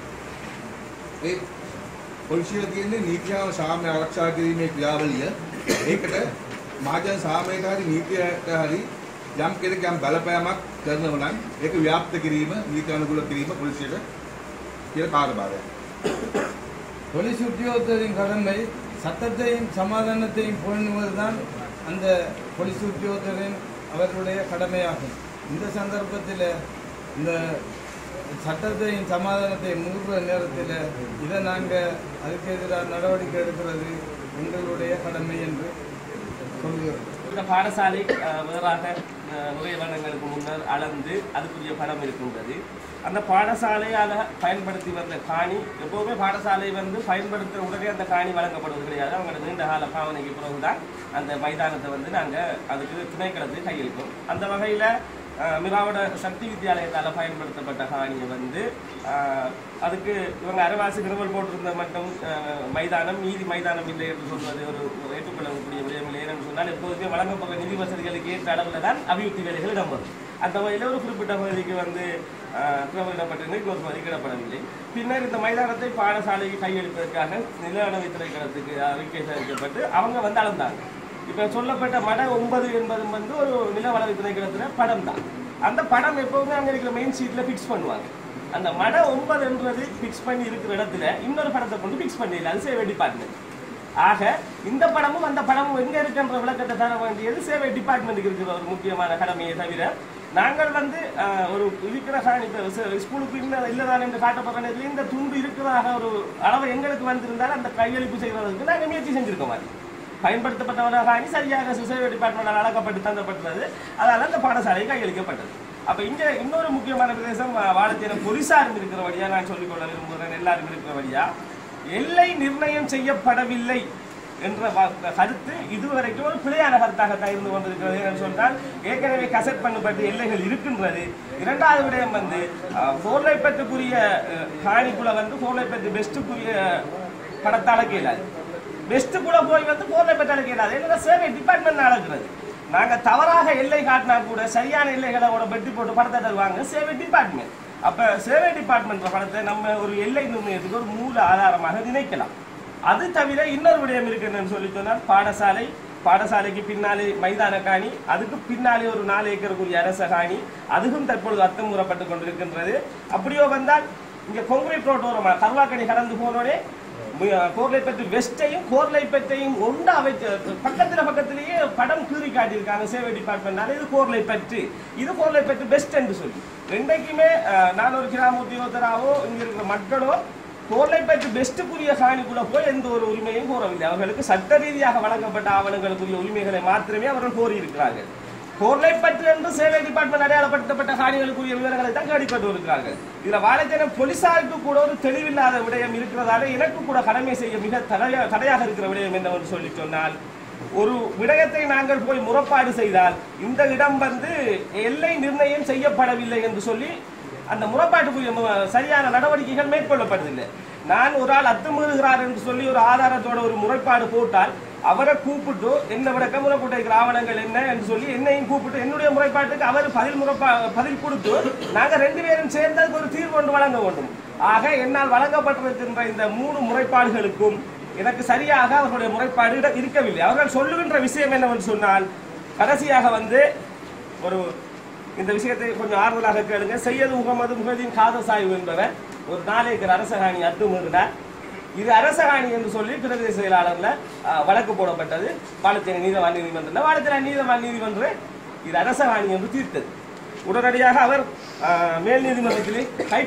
ඒ පොලිසිය කියන්නේ නීතියාව සාමය ආරක්ෂා කිරීමේ ක්‍රියාවලිය ඒකට මහජන සාමයට හරි නීතියට හරි යම් කෙනෙක් යම් බලපෑමක් කරනවා නම් ඒක ව්‍යාප්ත කිරීම නීතියානුකූල කිරීම පොලිසියට කියන කාර්යභාරයක්. போலீஸ் உத்தியோகத்தரின் கடமை சட்டத்தையும் சமாதானத்தையும் பேணுவதுதான் அந்த போலீஸ் உத்தியோகத்தரின் அவர்களுடைய கடமையாகும் இந்த சந்தர்ப்பத்தில் இந்த சட்டத்தையும் சமாதானத்தையும் மீறுற நேரத்தில் இதை நாங்கள் அதுக்கு எதிராக நடவடிக்கை எடுக்கிறது எங்களுடைய கடமை என்று சொல்கிறோம் இந்த பாடசாலை அஹ், வேறாக அஹ், நிறைய வருடங்களுக்கு முன்னர் அளந்து அதுக்குரிய படம் இருக்கின்றது அந்த பாடசாலையால் பயன்படுத்தி வந்த காணி எப்போதுமே பாடசாலை வந்து பயன்படுத்த உடனே அந்த காணி வழங்கப்படுவது கிடையாது அவங்க நீண்ட கால பாவனைக்கு பிறகுதான் அந்த மைதானத்தை வந்து நாங்கள் அதுக்கு திணைக்களத்துக்கு கையளிப்போம் அந்த வகையில் மிராவோட சக்தி வித்தியாலயத்தால் பயன்படுத்தப்பட்ட காணியை வந்து அஹ், அதுக்கு இவங்க அரைவாசி நிறுவல் போட்டிருந்த மட்டும் அஹ், மைதானம் மீதி மைதானம் இல்லை என்று சொல்வது ஒரு ஏற்றுக்கொள்ளக்கூடிய விடயம் இல்லை ஏன்னு சொன்னால் எப்போதுமே வழங்கப்படுற நிதி வசதிகளுக்கு ஏற்ற அளவில் தான் அபிவிருத்தி வேலைகள் இடம்பெறும் அந்த வகையில் ஒரு குறிப்பிட்ட பகுதிக்கு வந்து திறமையிடப்பட்டிருந்து இன்னொரு பகுதிக்கு இடப்படவில்லை பின்னர் இந்த மைதானத்தை பாடசாலைக்கு கையளிப்பதற்காக நில அளவை திணைக்களத்துக்கு அறிக்கை தெரிவிக்கப்பட்டு அவங்க வந்து அளந்தாங்க இப்போ சொல்லப்பட்ட மட ஒன்பது என்பது வந்து ஒரு நில வளர்ச்சி திணைக்களத்தில் படம் தான் அந்த படம் எப்பவுமே அங்கே இருக்கிற மெயின் ஷீட்டில் ஃபிக்ஸ் பண்ணுவாங்க அந்த மட ஒன்பது என்றது ஃபிக்ஸ் பண்ணி இருக்கிற இடத்துல இன்னொரு படத்தை கொண்டு ஃபிக்ஸ் பண்ணிடல அது சேவை டிபார்ட்மெண்ட் ஆக இந்த படமும் அந்த படமும் எங்க இருக்குன்ற விளக்கத்தை தர வேண்டியது சேவை டிபார்ட்மெண்ட்டுக்கு இருக்கிற ஒரு முக்கியமான கடமையை தவிர நாங்கள் வந்து ஆஹ், ஒரு இருக்கிற காணி இப்ப ச- ஸ்கூலுக்கு இல்லை இல்லைதான் என்று காட்டப்படுற நேரத்தில் இந்த துண்டு இருக்கிறதாக ஒரு அளவு எங்களுக்கு வந்திருந்தால் அந்த கையளிப்பு செய்வதற்கு நாங்கள் முயற்சி செஞ்சிருக்க மாதிரி பயன்படுத்தப்பட்டவன காணி சரியாக சேவை டிபார்ட்மெண்டால் அளக்கப்பட்டு தந்தப்பட்டது அதனால அந்த பாடசாலை கையளிக்கப்பட்டது அப்ப இங்க இன்னொரு முக்கியமான பிரதேசம் வாழத்தேன போலீசாரும் இருக்கிறபடியா நான் சொல்லிக்கொள்ள விரும்புகிறேன் எல்லாரும் இருக்கிறபடியா எல்லை நிர்ணயம் செய்யப்படவில்லை என்ற வா- கருத்து இதுவரைக்கும் ஒரு பிழையான கருத்தாகத்தான் இருந்து கொண்டிருக்கிறது என்று சொன்னால் ஏற்கனவே கசட் பண்ணப்பட்ட எல்லைகள் இருக்கின்றது இரண்டாவது விடயம் வந்து போர்லைப்பத்துக்குரிய காணிக்குள்ள வந்து போர்லைப்பத்து பெஸ்ட்டுக்குரிய படத்தை அளக்க இயலாது பெஸ்ட் கூட போய் வந்து போர்லைப்பத்து அளக்க இயலாது என்னன்னா சேவை டிபார்ட்மெண்ட் அளக்கிறது நாங்க தவறாக எல்லை காட்டினா கூட சரியான எல்லைகளை கூட வெட்டி போட்டு படத்தை தருவாங்க சேவை டிபார்ட்மெண்ட் அப்ப சேவை டிபார்ட்மெண்ட் படத்தை நம்ம ஒரு எல்லை நிர்ணயத்துக்கு ஒரு மூல ஆதாரமாக நினைக்கலாம் அது தவிர இன்னொரு விடயம் இருக்கு என்னன்னு சொல்லி சொன்னால் பாடசாலை பாடசாலைக்கு பின்னாலே மைதான காணி அதுக்கு பின்னாலே ஒரு நாலு ஏக்கருக்குரிய அரச காணி அதுவும் தற்பொழுது அத்துமூறப்பட்டு கொண்டிருக்கின்றது அப்படியோ வந்தால் இங்க கொங்கிரீட் ரோட் வரும் கருவாக்கணி கடந்து போனோடனே கோர்லைப்பட்டு வெஸ்டையும் கோர்லைப்பட்டையும் ஒன்றா வைத்து பக்கத்துல பக்கத்திலேயே படம் கீறி காட்டியிருக்காங்க சேவை டிபார்ட்மெண்ட்னால இது கோர்லைப்பட்டு இது கோர்லைப்பட்டு பெஸ்ட் என்று சொல்லி ரெண்டைக்குமே அஹ், நான் ஒரு கிராம உத்தியோகத்தராவோ இங்க இருக்கிற மக்களோ கோர்லைப்பட்டு பெஸ்ட்டுக்குரிய காணிக்குள்ள போய் எந்த ஒரு உரிமையும் கோரவில்லை அவர்களுக்கு சட்ட ரீதியாக வழங்கப்பட்ட ஆவணங்களுக்குரிய உரிமைகளை மாத்திரமே அவர்கள் கோரியிருக்கிறார்கள் கோர்லைப்பற்று என்று சேவை டிபார்ட்மெண்ட் அடையாளப்படுத்தப்பட்ட காணிகளுக்குரிய விவரங்களை தான் கேள்விப்பட்டு இருக்கிறார்கள் இதுல வாழைத்தனம் போலீசாருக்கு கூட ஒரு தெளிவில்லாத விடயம் இருக்கிறதால எனக்கு கூட கடமை செய்ய மிக தடையா தடையாக இருக்கிற விடயம் என்னவென்று சொல்லி சொன்னால் ஒரு விடயத்தை நாங்கள் போய் முறப்பாடு செய்தால் இந்த இடம் வந்து எல்லை நிர்ணயம் செய்யப்படவில்லை என்று சொல்லி அந்த முறைப்பாட்டுக்குரிய மு- சரியான நடவடிக்கைகள் மேற்கொள்ளப்படுவதில்லை நான் ஒரு ஆள் அத்துமீறுகிறார் என்று சொல்லி ஒரு ஆதாரத்தோட ஒரு முறைப்பாடு போட்டால் அவரை கூப்பிட்டு என்ன விட முறைப்பட்ட ஆவணங்கள் என்ன என்று சொல்லி என்னையும் கூப்பிட்டு என்னுடைய முறைப்பாட்டுக்கு அவர் பதில் முறைப்பா பதில் கொடுத்து நாங்க ரெண்டு பேரும் சேர்ந்து அதுக்கு ஒரு தீர்வு கொண்டு வழங்க வேண்டும் ஆக என்னால் வழங்கப்பட்டிருக்கின்ற இந்த மூணு முறைப்பாடுகளுக்கும் எனக்கு சரியாக அவர்களுடைய முறைப்பாடு இட- இருக்கவில்லை அவர்கள் சொல்லுகின்ற விஷயம் என்னவென்று சொன்னால் கடைசியாக வந்து ஒரு இந்த விஷயத்தை கொஞ்சம் ஆறுதலாக கேளுங்க செய்யது முகமது முகதீன் காதர் சாஹிப் என்பவர் ஒரு நாலு ஏக்கர் அரசகாணி அத்துமீறினார் இது அரசகாணி என்று சொல்லி பிரதேச செயலாளர்ல அஹ், வழக்கு போடப்பட்டது பாலத்தேனி நீதவான் நீதிமன்றம் பாலத்தேனி நீதவான் நீதிமன்றம் இது அரசகாணி என்று தீர்த்தது உடனடியாக அவர் அஹ், மேல் நீதிமன்றத்திலே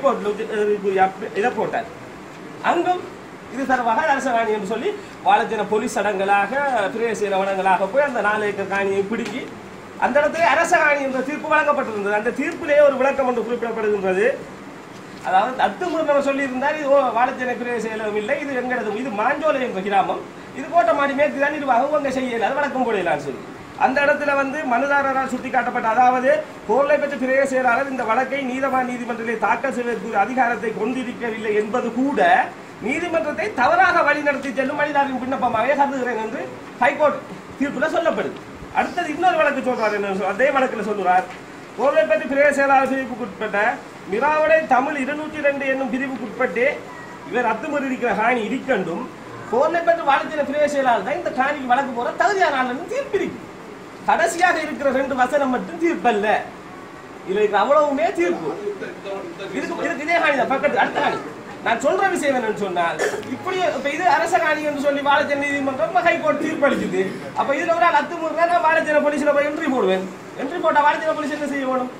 ஹைகோர்ட்டில் இதை போட்டார் அங்கும் இது தொடர்பாக அரசகாணி என்று சொல்லி வாழத்தின போலீஸ் சடங்களாக பிரதேச வனங்களாக போய் அந்த நாலு ஏக்கர் காணியை பிடுங்கி அந்த இடத்துல அரசகாணி என்ற தீர்ப்பு வழங்கப்பட்டிருந்தது அந்த தீர்ப்பிலேயே ஒரு விளக்கம் ஒன்று குறிப்பிடப்படுகின்றது அதாவது அத்துமுறை சொல்லியிருந்தார் இது வாழத்தின பிரதேச செயலம் இல்லை இது எங்களது இது மாஞ்சோலை என்ற கிராமம் இது கோட்டமாடி மேற்கு தான் நிர்வாகம் அங்கே செய்யல அது வழக்கம் போடலான்னு சொல்லி அந்த இடத்துல வந்து மனுதாரரால் சுட்டிக்காட்டப்பட்ட அதாவது பொருளை பெற்ற பிரதேச செயலாளர் இந்த வழக்கை நீதவான் நீதிமன்றத்திலே தாக்கல் செய்வதற்கு அதிகாரத்தை கொண்டிருக்கவில்லை என்பது கூட நீதிமன்றத்தை தவறாக வழிநடத்தி செல்லும் மனிதாரின் விண்ணப்பமாகவே கருதுகிறேன் என்று ஹைகோர்ட் தீர்ப்புல சொல்லப்படுது அடுத்தது இன்னொரு வழக்கு சொல்றார் என்ன சொல்~ அதே வழக்குல சொல்றார் கோவை பற்றி பிரதேச செயலாளர் பிரிவுக்குட்பட்ட மிராவடை தமிழ் இருநூற்றி ரெண்டு என்னும் பிரிவுக்குட்பட்டு இவர் அத்துமீறி இருக்கிற காணி இருக்கண்டும் கோர்லை பெற்று வாழ்த்தின பிரதேச செயலாளர் தான் இந்த காணிக்கு வழக்கு போற தகுதியான ஆளுன்னு தீர்ப்பிருக்கு கடைசியாக இருக்கிற ரெண்டு வசனம் மட்டும் தீர்ப்பல்ல இதுல இருக்கிற அவ்வளவுமே தீர்ப்பு இதுக்கு இதுக்கு இதே காணி தான் பக்கத்து அடுத்த காணி நான் சொல்ற விஷயம் என்னன்னு சொன்னால் இப்படி இப்ப இது அரச காணி என்று சொல்லி வாழச்சேன நீதிமன்றம் ஹைகோர்ட் தீர்ப்பளிக்குது அப்ப இதுல ஒரு ஆள் அத்துமுறை நான் வாழச்சேன போலீஸ்ல போய் என்ட்ரி போடுவேன் என்ட்ரி போட்டா வாழச்சேன போலீஸ் என்ன செய்ய வேணும்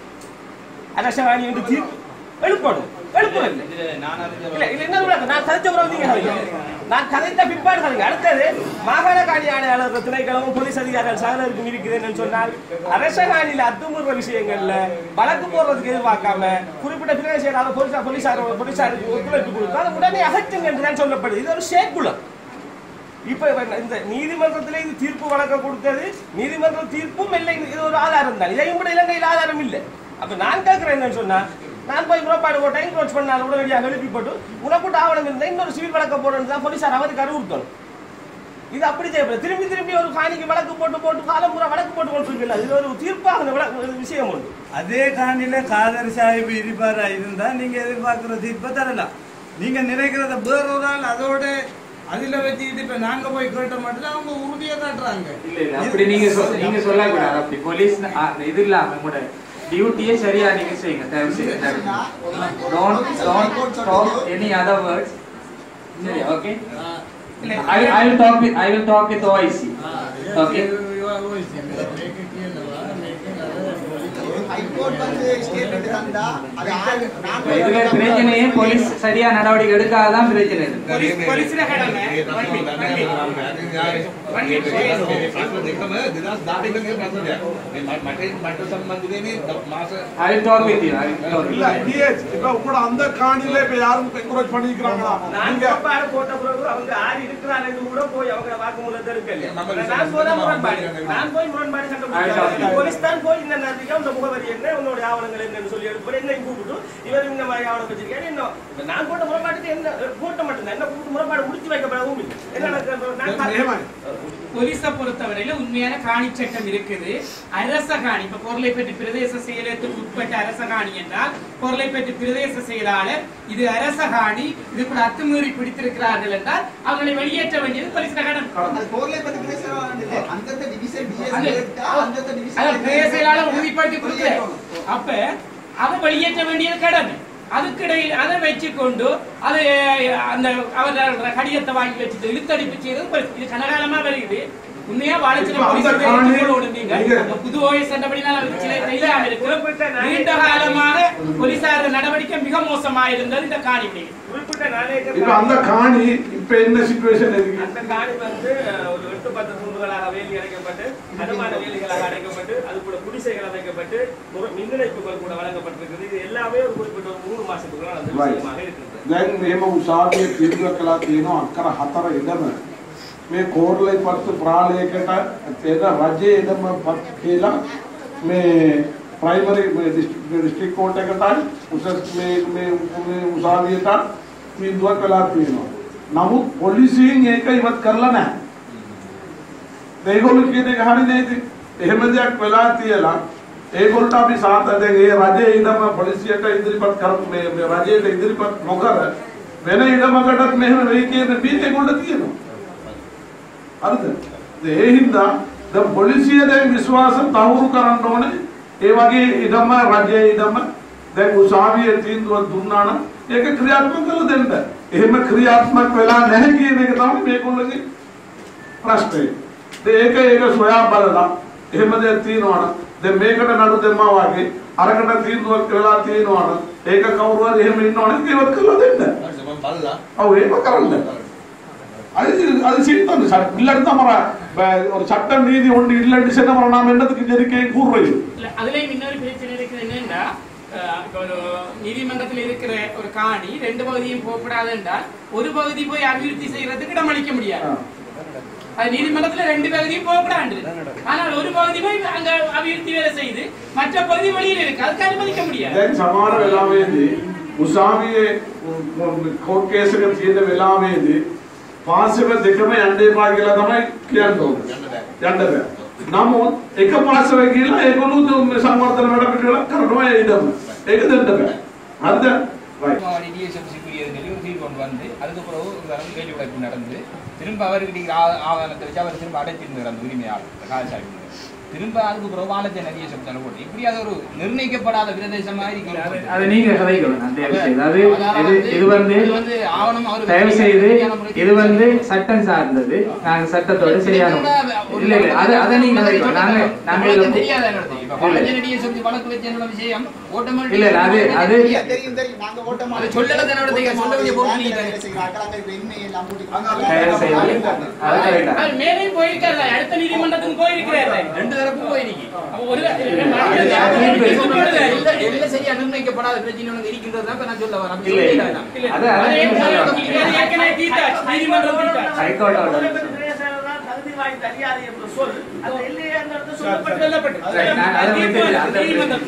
அரச காணி என்று தீர்ப்பு எழுப்பணும் எழுப்பணும் இல்லை இதுல நான் அறிஞ்ச இல்ல இல்ல என்ன விளக்கம் நான் கதைச்ச பிறகு நீங்க கதைங்க நான் கதைத்த பிற்பாடு கதைங்க அடுத்தது மாகாண காணி ஆணையாளர் திணைக்களமும் போலீஸ் அதிகாரிகள் சகலருக்கும் இருக்குதுன்னு சொன்னால் அரச காணியில அத்துமுற விஷயங்கள்ல வழக்கு போடுறதுக்கு எதிர்பார்க்காம குறிப்பிட்ட பிரதேச செயலாளர் போலீசார் போலீசார் போலீசாருக்கு ஒத்துழைப்பு கொடுத்தால் உடனே அகற்றுங்க என்று தான் சொல்லப்படுது இது ஒரு ஷேக்குலம் இப்ப இவன் இந்த நீதிமன்றத்திலே இது தீர்ப்பு வழங்க கொடுத்தது நீதிமன்ற தீர்ப்பும் இல்லை இது ஒரு ஆதாரம் தான் இதையும் கூட இலங்கையில் ஆதாரம் இல்லை அப்ப நான் கேட்கிறேன் என்னன்னு சொன்னா நான் போய் முறைப்பாடு போட்டேன் என்க்ரோச் பண்ணால் உடனடியாக எழுப்பி போட்டு உனக்கூட்ட ஆவணம் இருந்தா இன்னொரு சிவில் வழக்க போடுறது தான் போலீசார் அவருக்கு அறிவுறுத்தணும் இது அப்படி செய்யப்படும் திரும்பி திரும்பி ஒரு காணிக்கு வழக்கு போட்டு போட்டு காலம் பூரா வழக்கு போட்டு கொண்டிருக்கல இது ஒரு தீர்ப்பாக இந்த விளக்கு- ஒரு விஷயம் உண்டு அதே காணில காதர் சாஹிப் இருப்பாரா இருந்தா நீங்க எதிர்பார்க்கிற தீர்ப்பை தரலாம் நீங்க நினைக்கிறத வேறொரு ஆள் அதோட அதுல வச்சுக்கிட்டு இப்ப நாங்க போய் கேட்ட மட்டும் அவங்க உறுதியா காட்டுறாங்க இல்ல இல்ல அப்படி நீங்க சொல்- நீங்க சொல்லக்கூடாது அப்படி போலீஸ் ஆ, இது இல்லாம உங்களோட டியூட்டியே சரியா நீங்க செய்யுங்க தயவு செய்து don't don't talk any other words சரி okay I will- I will talk with I will talk with OIC. Okay. High court வந்து ஸ்டேட்மெண்ட் தந்தா அது ஆறு நான் இப்ப இதுல பிரச்சனையே போலீஸ் சரியா நடவடிக்கை எடுக்காதான் பிரச்சனை இது. මට සම්බන්ධනේ මාස I will talk with you. I will talk with இல்ல you. டிஎச் இப்ப உங்களோட அந்த காணியில இப்ப யாரும் என்கரேஜ் பண்ணிக்கிறாங்களா நான் நீங்க முறைப்பாடு போட்ட பிறகு அவங்க யார் இருக்கிறான்னு கூட போய் அவங்க வாக்குமூலத்தை எடுக்கல நம்ம நான் போய் தான் முரண்பாடு நம்ம நான் போய் முரண்பாடு I கண்டுபிடிச்சேன் thought- போலீஸ் தான் போய் இந்த நேரத்துக்கு உங்க முகவரி என்ன உன்னோட ஆவணங்கள் என்னன்னு சொல்லி எடுப்பேன் என்னை கூப்பிட்டு இவர் இந்த மாதிரி ஆவணம் வச்சிருக்காரு என்ன இப்ப நான் போட்ட முறைப்பாட்டுக்கு என்ன போட்ட மட்டும்தான் என்ன கூப்பிட்டு முறைப்பாடு முடிச்சு வைக்கப்படவும் இல்லை என்ன நடக்குது? நான் நியமனம். போலீஸை பொறுத்தவரையில உண்மையான காணி சட்டம் இருக்குது அரச காணி இப்ப பொருளை பற்றி பிரதேச செயலத்துக்கு உட்பட்ட அரச காணி என்றால் பொருளை பற்றி பிரதேச செயலாளர் இது அரச காணி இது கூட அத்துமீறி பிடித்திருக்கிறார்கள் என்றால் அவர்களை வெளியேற்ற வேண்டியது போலீஸ் கடன் அது கோர்லை பத்தி பேசுறாங்க இல்ல அந்தந்த டிவிஷன் டிஎஸ் அந்த- கேட்டா அந்தந்த அதான் பிரதேச செயலாளர் உறுதிப்படுத்தி டிவிஷன் கொடுக்கல அப்ப அதை வெளியேற்ற வேண்டியது கடமை அதுக்கிடையில் அதை வச்சுக்கொண்டு அது அந்த அவர் கடிதத்தை வாங்கி வச்சுட்டு இழுத்தடிப்பு செய்யறது போலீஸ். இது கனகாலமா வருகிறது உண்மையா வாழைச்சின இப்ப அந்த போலீஸ் காணி- ஏற்றுக்கொள்ளணும் நீங்க. நீங்க- அந்த புது ஓஎஸ் சட்டப்படினால் அது சில இல்லாம இருக்கு நீண்ட காலமாக போலீசார் நடவடிக்கை மிக மோசமா இருந்தது இந்த காணி விடயம். குறிப்பிட்ட நாளைக்கு இப்ப அந்த காணி இப்ப என்ன சிச்சுவேஷன் இருக்கு அந்த காணி வந்து அஹ், ஒரு எட்டு பத்து துண்டுகளாக வேலி அடைக்கப்பட்டு அனுமான வேலிகளாக அடைக்கப்பட்டு அது கூட குடிசைகள் அமைக்கப்பட்டு ஒரு மின் இணைப்புகள் கூட வழங்கப்பட்டிருக்கிறது இது எல்லாமே ஒரு குறிப்பிட்ட ஒரு மூணு மாசத்துக்குள்ள அந்த Right. விஷயமாக இருக்கிறது දැන් මෙහෙම උසාවිය තීන්දුව කළා තියෙනවා අක්කර හතර ඉඩම මේ කෝරළේ පත්තු ප්‍රාලයකට තේද රජයේ ඉඩම පත් කියලා මේ ප්‍රයිමරි ඩිස්ට්‍රික් කෝට් එකටයි උසස් මේ මේ මේ උසාවියට තීන්දුවක් කළා තියෙනවා. නමුත් පොලිසියෙන් ඒක ඉවත් කරලා නැහැ. ඒගොල්ලෝ කියන එක හරි නේද? එහෙම දෙයක් වෙලා තියලා ඒගොල්ලන්ට අපි සාත දැන් ඒ රජයේ ඉඳම පොලිසියට ඉදිරිපත් කරමු මේ මේ රජයට ඉදිරිපත් නොකර වෙන ඉඩමකටත් මෙහෙම වෙයි කියන බිය ඒගොල්ලෝ තියෙනවා. හරිද? ඒ හින්දා දැන් පොලිසිය දැන් විශ්වාස තහවුරු කරන්න ඕනේ. ඒ වගේ ඉඩම රජයේ ඉඩම දැන් උසාවියේ තීන්දුවක් දුන්නා නම් ඒක ක්‍රියාත්මක කළ දෙන්න. එහෙම ක්‍රියාත්මක වෙලා නැහැ කියන එක තමයි මේගොල්ලෝගේ ප්‍රශ්නේ. ඒක ඒක සොයා බලලා එහෙම දෙයක් තියෙනවා නම් දැන් මේකට නඩු දෙම්මා වගේ අරකට තීන්දුවක් වෙලා තියෙනවා නම් ඒක කවුරු හරි එහෙම ඉන්නවනම් ඒවත් කරලා දෙන්න. මම බලලා ඔව් ඒක කරන්න. அது அது சித்தம் இல்லன்னு தான் மர ஒரு சட்ட நீதி ஒன்று இல்லைன்னு சொன்ன மரம் நாம் என்னத்துக்கு ஜெரிக்கை கூறுறது இல்ல, அதுலயும் இன்னொரு பிரச்சனை இருக்குது என்னன்னா அஹ், இப்ப ஒரு நீதிமன்றத்தில் இருக்கிற ஒரு காணி ரெண்டு பகுதியும் போகப்படாது என்றால் ஒரு பகுதி போய் அபிவிருத்தி செய்யறதுக்கு இடம் அளிக்க முடியாது அது நீதிமன்றத்துல ரெண்டு பகுதியும் போகப்படாது ஆனால் ஒரு பகுதி போய் அங்க அபிவிருத்தி வேலை செய்து மற்ற பகுதி வெளியில இருக்கு அதுக்கு அனுமதிக்க முடியாது දැන් සමහර වෙලාවෙදී උසාවියේ කෝට් කේස් එක තියෙන වෙලාවේදී පාසෙක දෙකම යන්න එපා කියලා තමයි කියන්නේ ඕනේ. යන්න බෑ. නමුත් එක පාසෙක ගිහලා ඒගොල්ලෝ සංවර්ධන වැඩ පිළිවෙලක් කරනවා ඒ ඉඩම. ඒක දෙන්න බෑ. හරිද? right. டிஎஸ்எஃப் சிபிஐ சொல்லி ஒரு தீர்வு கொண்டு வந்து அதுக்கு பிறகு ஒரு தரம் கேள்வி வழக்கு நடந்து திரும்ப அவருக்கு ஆ- ஆவணத்தை வச்சு அவர் திரும்ப அடைத்திருந்தார் அந்த உரிமையாளர் காலசாமி திரும்ப அதுக்கு பிறகு வாழத்தை நிறைய சொல்லி போட்டு இப்படி அது ஒரு நிர்ணயிக்கப்படாத பிரதேசமா இருக்கிறது அது நீங்க கதைக்கணும் அந்த விஷயம். அது இது இது வந்து இது வந்து ஆவணம் அவர் தயவு செய்து இது வந்து சட்டம் சார்ந்தது நாங்க சட்டத்தோட சரியான இல்ல இல்ல அது அதை நீங்க கதைக்கணும் நாங்க நாங்க இதுல உங்களுக்கு தெரியாத என்னது இப்ப வாழத்தை டிஎஸ்எஃப் வழக்கு வச்ச என்னோட விஷயம் ஓட்டோமேட்டிக் இல்ல, இல்ல, அது- அது- தெரியும் தெரியும் நாங்க ஓட்டமா அது சொல்லல தானே தெரியும், சொல்ல வேண்டிய பொருள் வேலை இல்லை. செய்கிறார்கள் அங்க இப்ப எண்ணெய் எல்லாம் தயவு போட்டு செய்து அது கரெக்டா அவர் மேலே போயிருக்காரு அடுத்த நீதிமன்றத்துக்கு போயிருக்கிறாரு ரெண்டு தரப்பும் போயிருக்கு அப்ப ஒரு எல்லாம் எல்லாம் சரியா நிர்ணயிக்கப்படாத பிரச்சனை ஒன்று இருக்கின்றது தான் இப்ப நான் சொல்ல வரேன் அப்படி இல்ல, இல்ல. சொல்லிடுறேன். அது அது நீங்க சொல்லணும். இது ஏற்கனவே தீர்த்தாச்சு நீதிமன்றம் தீர்த்தாச்சு ஹைகோர்ட் ஆர்டர் தகுதி வாய்ந்த அதிகாரி என்று சொல் அது இல்லையே அந்த இடத்துல சொல்லப்பட்டு சொல்லப்பட்டு சொல்லப்பட்டு Right, நான் அதை தீர்ப்பு விட்டுட்டு அந்த நீதிமன்றம்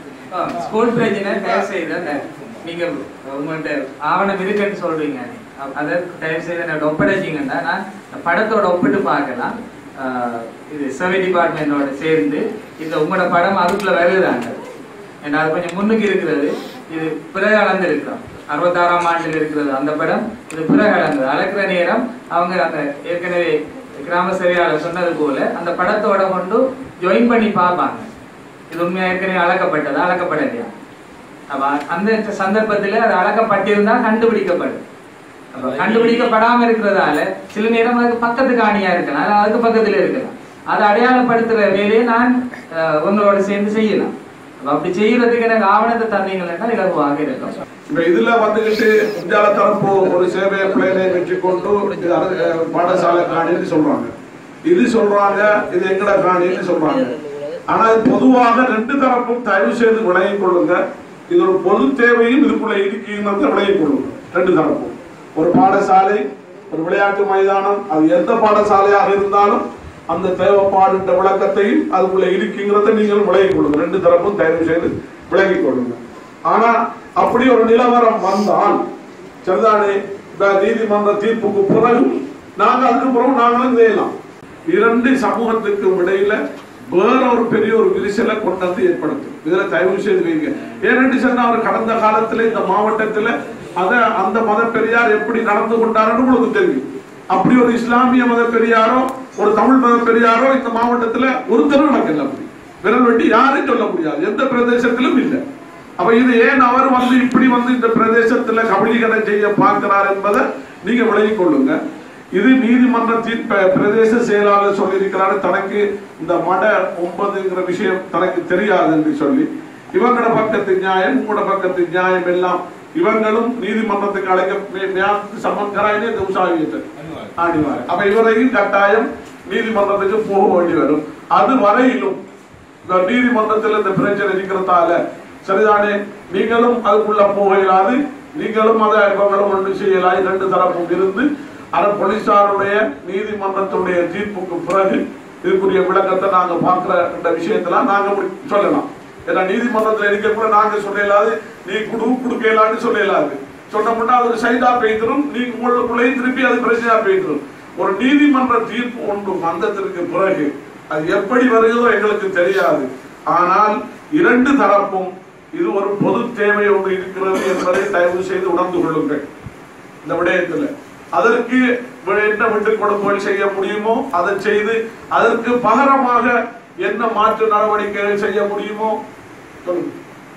ஸ்கூல் பிரச்சனை தயவு செய்து அந்த நீங்க உங்கள்ட்ட ஆவணம் இருக்குன்னு சொல்றீங்க அ- அதை தயவு செய்து என்னோட ஒப்படைச்சிங்கன்னா நான் படத்தோட ஒப்பிட்டு பார்க்கலாம் ஆஹ் இது சர்வே டிபார்ட்மெண்டோட சேர்ந்து இந்த உங்களோட படம் அதுக்குள்ள வருதாங்க ஏன்னா அது கொஞ்சம் முன்னுக்கு இருக்கிறது இது பிறகு அளந்து இருக்கிறோம் அறுபத்தாறாம் ஆண்டில் இருக்கிறது அந்த படம் இது பிறகு அளந்தது அளக்கிற நேரம் அவங்க அந்த ஏற்கனவே கிராம சேவையாளர் சொன்னது போல அந்த படத்தோட கொண்டு ஜாயின் பண்ணி பார்ப்பாங்க இது உண்மையா ஏற்கனவே அளக்கப்பட்டதா அளக்கப்படலையா அப்ப அந்த சந்தர்ப்பத்துல அது அளக்கப்பட்டிருந்தா கண்டுபிடிக்கப்படும் அப்ப கண்டுபிடிக்கப்படாம இருக்கிறதால சில நேரம் அதுக்கு பக்கத்து காணியா இருக்கலாம் அல்லது அதுக்கு பக்கத்துல இருக்கலாம் அதை அடையாளப்படுத்துற வேலையை நான் அஹ், உங்களோட சேர்ந்து செய்யலாம் அப்ப அப்படி செய்யறதுக்கு எனக்கு ஆவணத்தை தந்தீங்கன்னா இலகுவாக இருக்கும் இப்ப இதுல வந்துகிட்டு இந்தியால தரப்பு ஒரு சேவை பிள்ளைகளை வச்சுக்கொண்டு இது அர- அஹ் பாடசாலை காணின்னு சொல்றாங்க இது சொல்றாங்க இது எங்கட காணின்னு சொல்றாங்க ஆனா இது பொதுவாக ரெண்டு தரப்பும் தயவு செய்து விளங்கிக் கொள்ளுங்க இது ஒரு பொது தேவையும் இதுக்குள்ள இருக்குங்கிறத விளங்கிக் கொள்ளுங்க ரெண்டு தரப்பும் ஒரு பாடசாலை ஒரு விளையாட்டு மைதானம் அது எந்த பாடசாலையாக இருந்தாலும் அந்த தேவைப்பாடுன்ற விளக்கத்தையும் அதுக்குள்ள இருக்குங்கிறத நீங்கள் விளங்கிக் கொள்ளுங்க ரெண்டு தரப்பும் தயவு செய்து விளங்கிக் கொள்ளுங்க ஆனா அப்படி ஒரு நிலவரம் வந்தால் சரிதானே இந்த நீதிமன்ற தீர்ப்புக்கு பிறகு நாங்க அதுக்கு பிறகு நாங்களும் செய்யலாம் இரண்டு சமூகத்துக்கும் இடையில வேற ஒரு பெரிய ஒரு விரிசலை கொண்டு வந்து ஏற்படுத்தும் இதுல தயவு செய்து வைங்க ஏனென்று சொன்னா அவர் கடந்த காலத்துல இந்த மாவட்டத்துல அத அந்த மத பெரியார் எப்படி நடந்து கொண்டாருன்னு உங்களுக்கு தெரியும் அப்படி ஒரு இஸ்லாமிய மத பெரியாரோ ஒரு தமிழ் மத பெரியாரோ இந்த மாவட்டத்துல ஒருத்தரும் நடக்கல அப்படி விரல் வெட்டி யாரும் சொல்ல முடியாது எந்த பிரதேசத்திலும் இல்லை அப்ப இது ஏன் அவர் வந்து இப்படி வந்து இந்த பிரதேசத்துல கபலீகரம் செய்ய பார்க்கிறார் என்பதை நீங்க விலகிக் கொள்ளுங்க இது நீதிமன்ற தீர்ப்ப பிரதேச செயலாளர் சொல்லியிருக்கிறாரு தனக்கு இந்த மட ஒன்பதுங்கிற விஷயம் தனக்கு தெரியாது என்று சொல்லி இவங்களோட பக்கத்து நியாயம் உங்களோட பக்கத்து நியாயம் எல்லாம் இவங்களும் நீதிமன்றத்துக்கு அழைக்க சம்மன்கராயினே இந்த உசாவியத்தை ஆடிவார் அப்ப இவரையும் கட்டாயம் நீதிமன்றத்துக்கு போக வேண்டி வரும் அது வரையிலும் இந்த நீதிமன்றத்தில் இந்த பிரச்சனை இருக்கிறதால சரிதானே நீங்களும் அதுக்குள்ள போக இயலாது நீங்களும் அதை இவங்களும் ஒன்று செய்யலாம் ரெண்டு தரப்பும் இருந்து அர போலீசாருடைய நீதிமன்றத்துடைய தீர்ப்புக்கு பிறகு இதுக்குரிய விளக்கத்தை நாங்க பார்க்கிற இந்த விஷயத்தெல்லாம் நாங்க முடி- சொல்லலாம் ஏன்னா நீதிமன்றத்தில் இருக்கக்குள்ள நாங்க சொல்லலாது நீ குடு குடுக்கலான்னு சொல்லலாது சொன்னோம்னா அது ஒரு சைடா பெய்திரும் நீ உங்களுக்குள்ளேயும் திருப்பி அது பிரச்சனையா பெய்திரும் ஒரு நீதிமன்ற தீர்ப்பு ஒன்று வந்ததற்கு பிறகு அது எப்படி வருகிறதோ எங்களுக்கு தெரியாது ஆனால் இரண்டு தரப்பும் இது ஒரு பொது தேவை ஒன்று இருக்கிறது என்பதை தயவு செய்து உணர்ந்து கொள்ளுங்கள் இந்த விடயத்தில் அதற்கு என்ன விட்டுக் கொடுப்புகள் செய்ய முடியுமோ அதை செய்து அதற்கு பகரமாக என்ன மாற்று நடவடிக்கைகள் செய்ய முடியுமோ சொல்லுங்க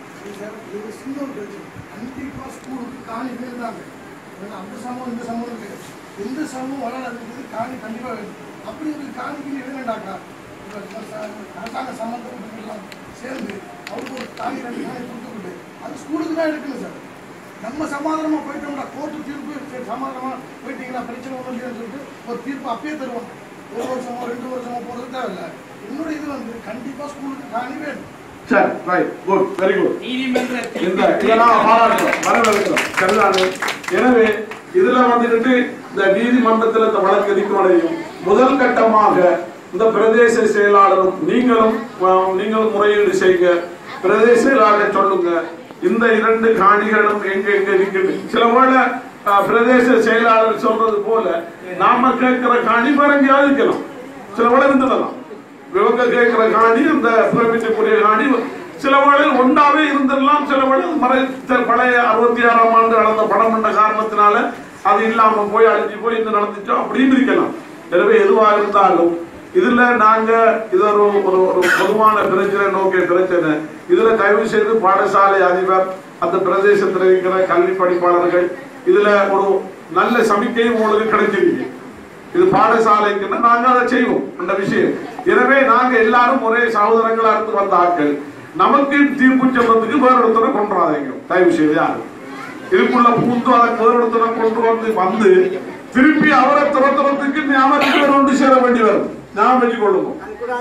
இது சின்ன ஒரு பிரச்சனை கண்டிப்பா ஸ்கூலுக்கு காணி வேண்டாங்க ஏன்னா அந்த சமூகம் இந்த சமூகம் இருக்கு எந்த சமூகம் வளர்றதுக்கு காணி கண்டிப்பா வேணும் அப்படி ஒரு காணிக்கு வேணுண்டாக்கா இப்ப இந்த ச- அரசாங்க சம்பந்தம் எல்லாம் சேர்ந்து அவருக்கு ஒரு காணி ரெண்டு காணி கொடுத்துக்கிட்டு அது ஸ்கூலுக்கு தான் எடுக்கணும் சார் நம்ம சமாதானமா போயிட்டோம்னா கோர்ட்டு தீர்ப்பு சரி சமாதானமா போயிட்டீங்கன்னா பிரச்சனை ஒன்றும் இல்லைன்னு சொல்லிட்டு ஒரு தீர்ப்பு அப்பயே தருவாங்க ஒரு வருஷமோ ரெண்டு வருஷமோ போறது தேவையில்ல என்னோட இது வந்து கண்டிப்பா ஸ்கூலுக்கு காணி வேணும் சரி ரைட் குட் வெரி குட் நீதிமன்றத்தில் இந்த இதெல்லாம் பாராட்டுறோம் வரவேற்கிறோம் சரிதானே எனவே இதுல வந்துட்டு இந்த நீதிமன்றத்தில் இந்த வழக்கு இருக்கிறதையும் முதல் கட்டமாக இந்த பிரதேச செயலாளரும் நீங்களும் அஹ், நீங்களும் முறையீடு செய்யுங்க பிரதேச செயலாளர் சொல்லுங்க இந்த இரண்டு காணிகளும் எங்க எங்க இருக்குது சில வேளை அஹ், பிரதேச செயலாளர் சொல்றது போல நாம கேட்கிற காணி வேற எங்கேயாவது இருக்கலாம் சில வேளை இருந்துடலாம் இவங்க கேட்கிற காணி அந்த பிரமிக்கக்கூடிய காணி சில வேளை ஒன்றாவே இருந்திடலாம் சில வேளை மறைத்த பழைய அறுபத்தி ஆறாம் ஆண்டு நடந்த படம் என்ற காரணத்தினால அது இல்லாம போய் அழிஞ்சு போய் இந்த நடந்துச்சோ அப்படின்னு இருக்கலாம் எனவே எதுவா இருந்தாலும் இதுல நாங்க இது ஒரு ஒரு ஒரு பொதுவான பிரச்சனை நோக்கிய பிரச்சனை இதுல தயவு செய்து பாடசாலை அதிபர் அந்த பிரதேசத்தில் இருக்கிற கல்வி படிப்பாளர்கள் இதுல ஒரு நல்ல சமிக்கையும் உங்களுக்கு கிடைச்சிருக்கு இது பாடசாலைக்குன்னா நாங்க அதை செய்வோம் அந்த விஷயம் எனவே நாங்க எல்லாரும் ஒரே சகோதரங்களா இருந்து வந்த ஆட்கள் நமக்கு தீர்ப்பு சொல்றதுக்கு வேற ஒருத்தரை கொண்டுறாதீங்க தயவு செய்து யாரும் இதுக்குள்ள பூந்து அதை வேற ஒருத்தரை கொண்டு வந்து வந்து திருப்பி அவரை துரத்துறதுக்கு ஞாபகத்துக்கு ஒன்று சேர வேண்டி வரும் ஞாபகம் வச்சு கொள்ளுங்க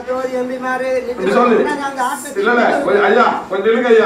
இப்படி சொல்லு இல்ல இல்ல கொஞ்சம் ஐயா கொஞ்சம் இல்லைங்க ஐயா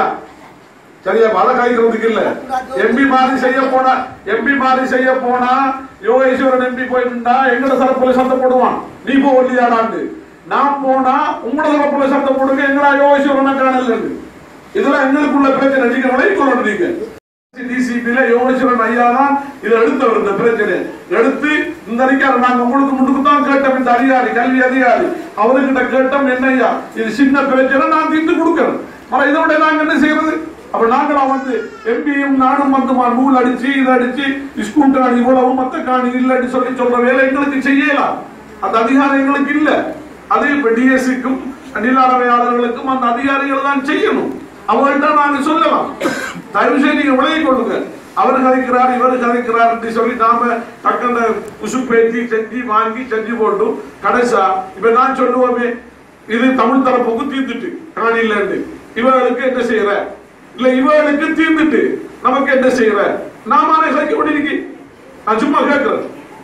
சரியா மழை காய்க்கிறதுக்கு இல்ல எம்பி மாதிரி செய்ய போனா எம்பி மாதிரி செய்ய போனா யோகேஸ்வரன் எம்பி போயிருந்தா எங்கட சரப்புல சத்தம் போடுவான் நீ போ ஒல்லியாடாண்டு நான் போனா உங்களோட சரப்புல சத்தம் போடுங்க எங்கடா யோகேஸ்வரனை காணல இதெல்லாம் எங்களுக்குள்ள பிரச்சனை நீங்க விளைவிக் கொள்ளணும் நீங்க டிசிபில யோகேஸ்வரன் ஐயா தான் இதை எடுத்தவர் இந்த பிரச்சனை எடுத்து இந்த அதிகாரி நாங்க உங்களுக்கு முன்னுக்கு தான் கேட்டோம் இந்த அதிகாரி கல்வி அதிகாரி அவர்கிட்ட கேட்டோம் என்ன ஐயா இது சின்ன பிரச்சனை நான் தீர்த்து கொடுக்கிறேன் ஆனா இதை விட நாங்க என்ன செய்யறது அப்ப நாங்களா வந்து எம்பியும் நானும் வந்து நூல் அடிச்சு இதை அடிச்சு ஸ்கூல் காணி இவ்வளவு மத்த காணி இல்லைன்னு சொல்லி சொல்ற வேலை எங்களுக்கு செய்யலாம் அந்த அதிகாரம் எங்களுக்கு இல்ல அது இப்ப டிஎஸ்சிக்கும் நில அளவையாளர்களுக்கும் அந்த அதிகாரிகள் தான் செய்யணும் அவங்கள்ட்ட நாங்க சொல்லலாம் தயவு செய்து நீங்க விலகி கொள்ளுங்க அவர் கதைக்கிறார் இவர் கதைக்கிறார் என்று சொல்லி நாம டக்குன்னு உசுப்பேத்தி செஞ்சு வாங்கி செஞ்சு போட்டு கடைசா இப்ப நான் சொல்லுவோமே இது தமிழ் தரப்புக்கு தீர்ந்துட்டு காணி இல்லைன்னு இவர்களுக்கு என்ன செய்யற இல்ல இவர்களுக்கு தீர்ந்துட்டு நமக்கு என்ன செய்யற நாம அதை கலைக்க கொண்டிருக்கி நான் சும்மா கேட்கிறேன்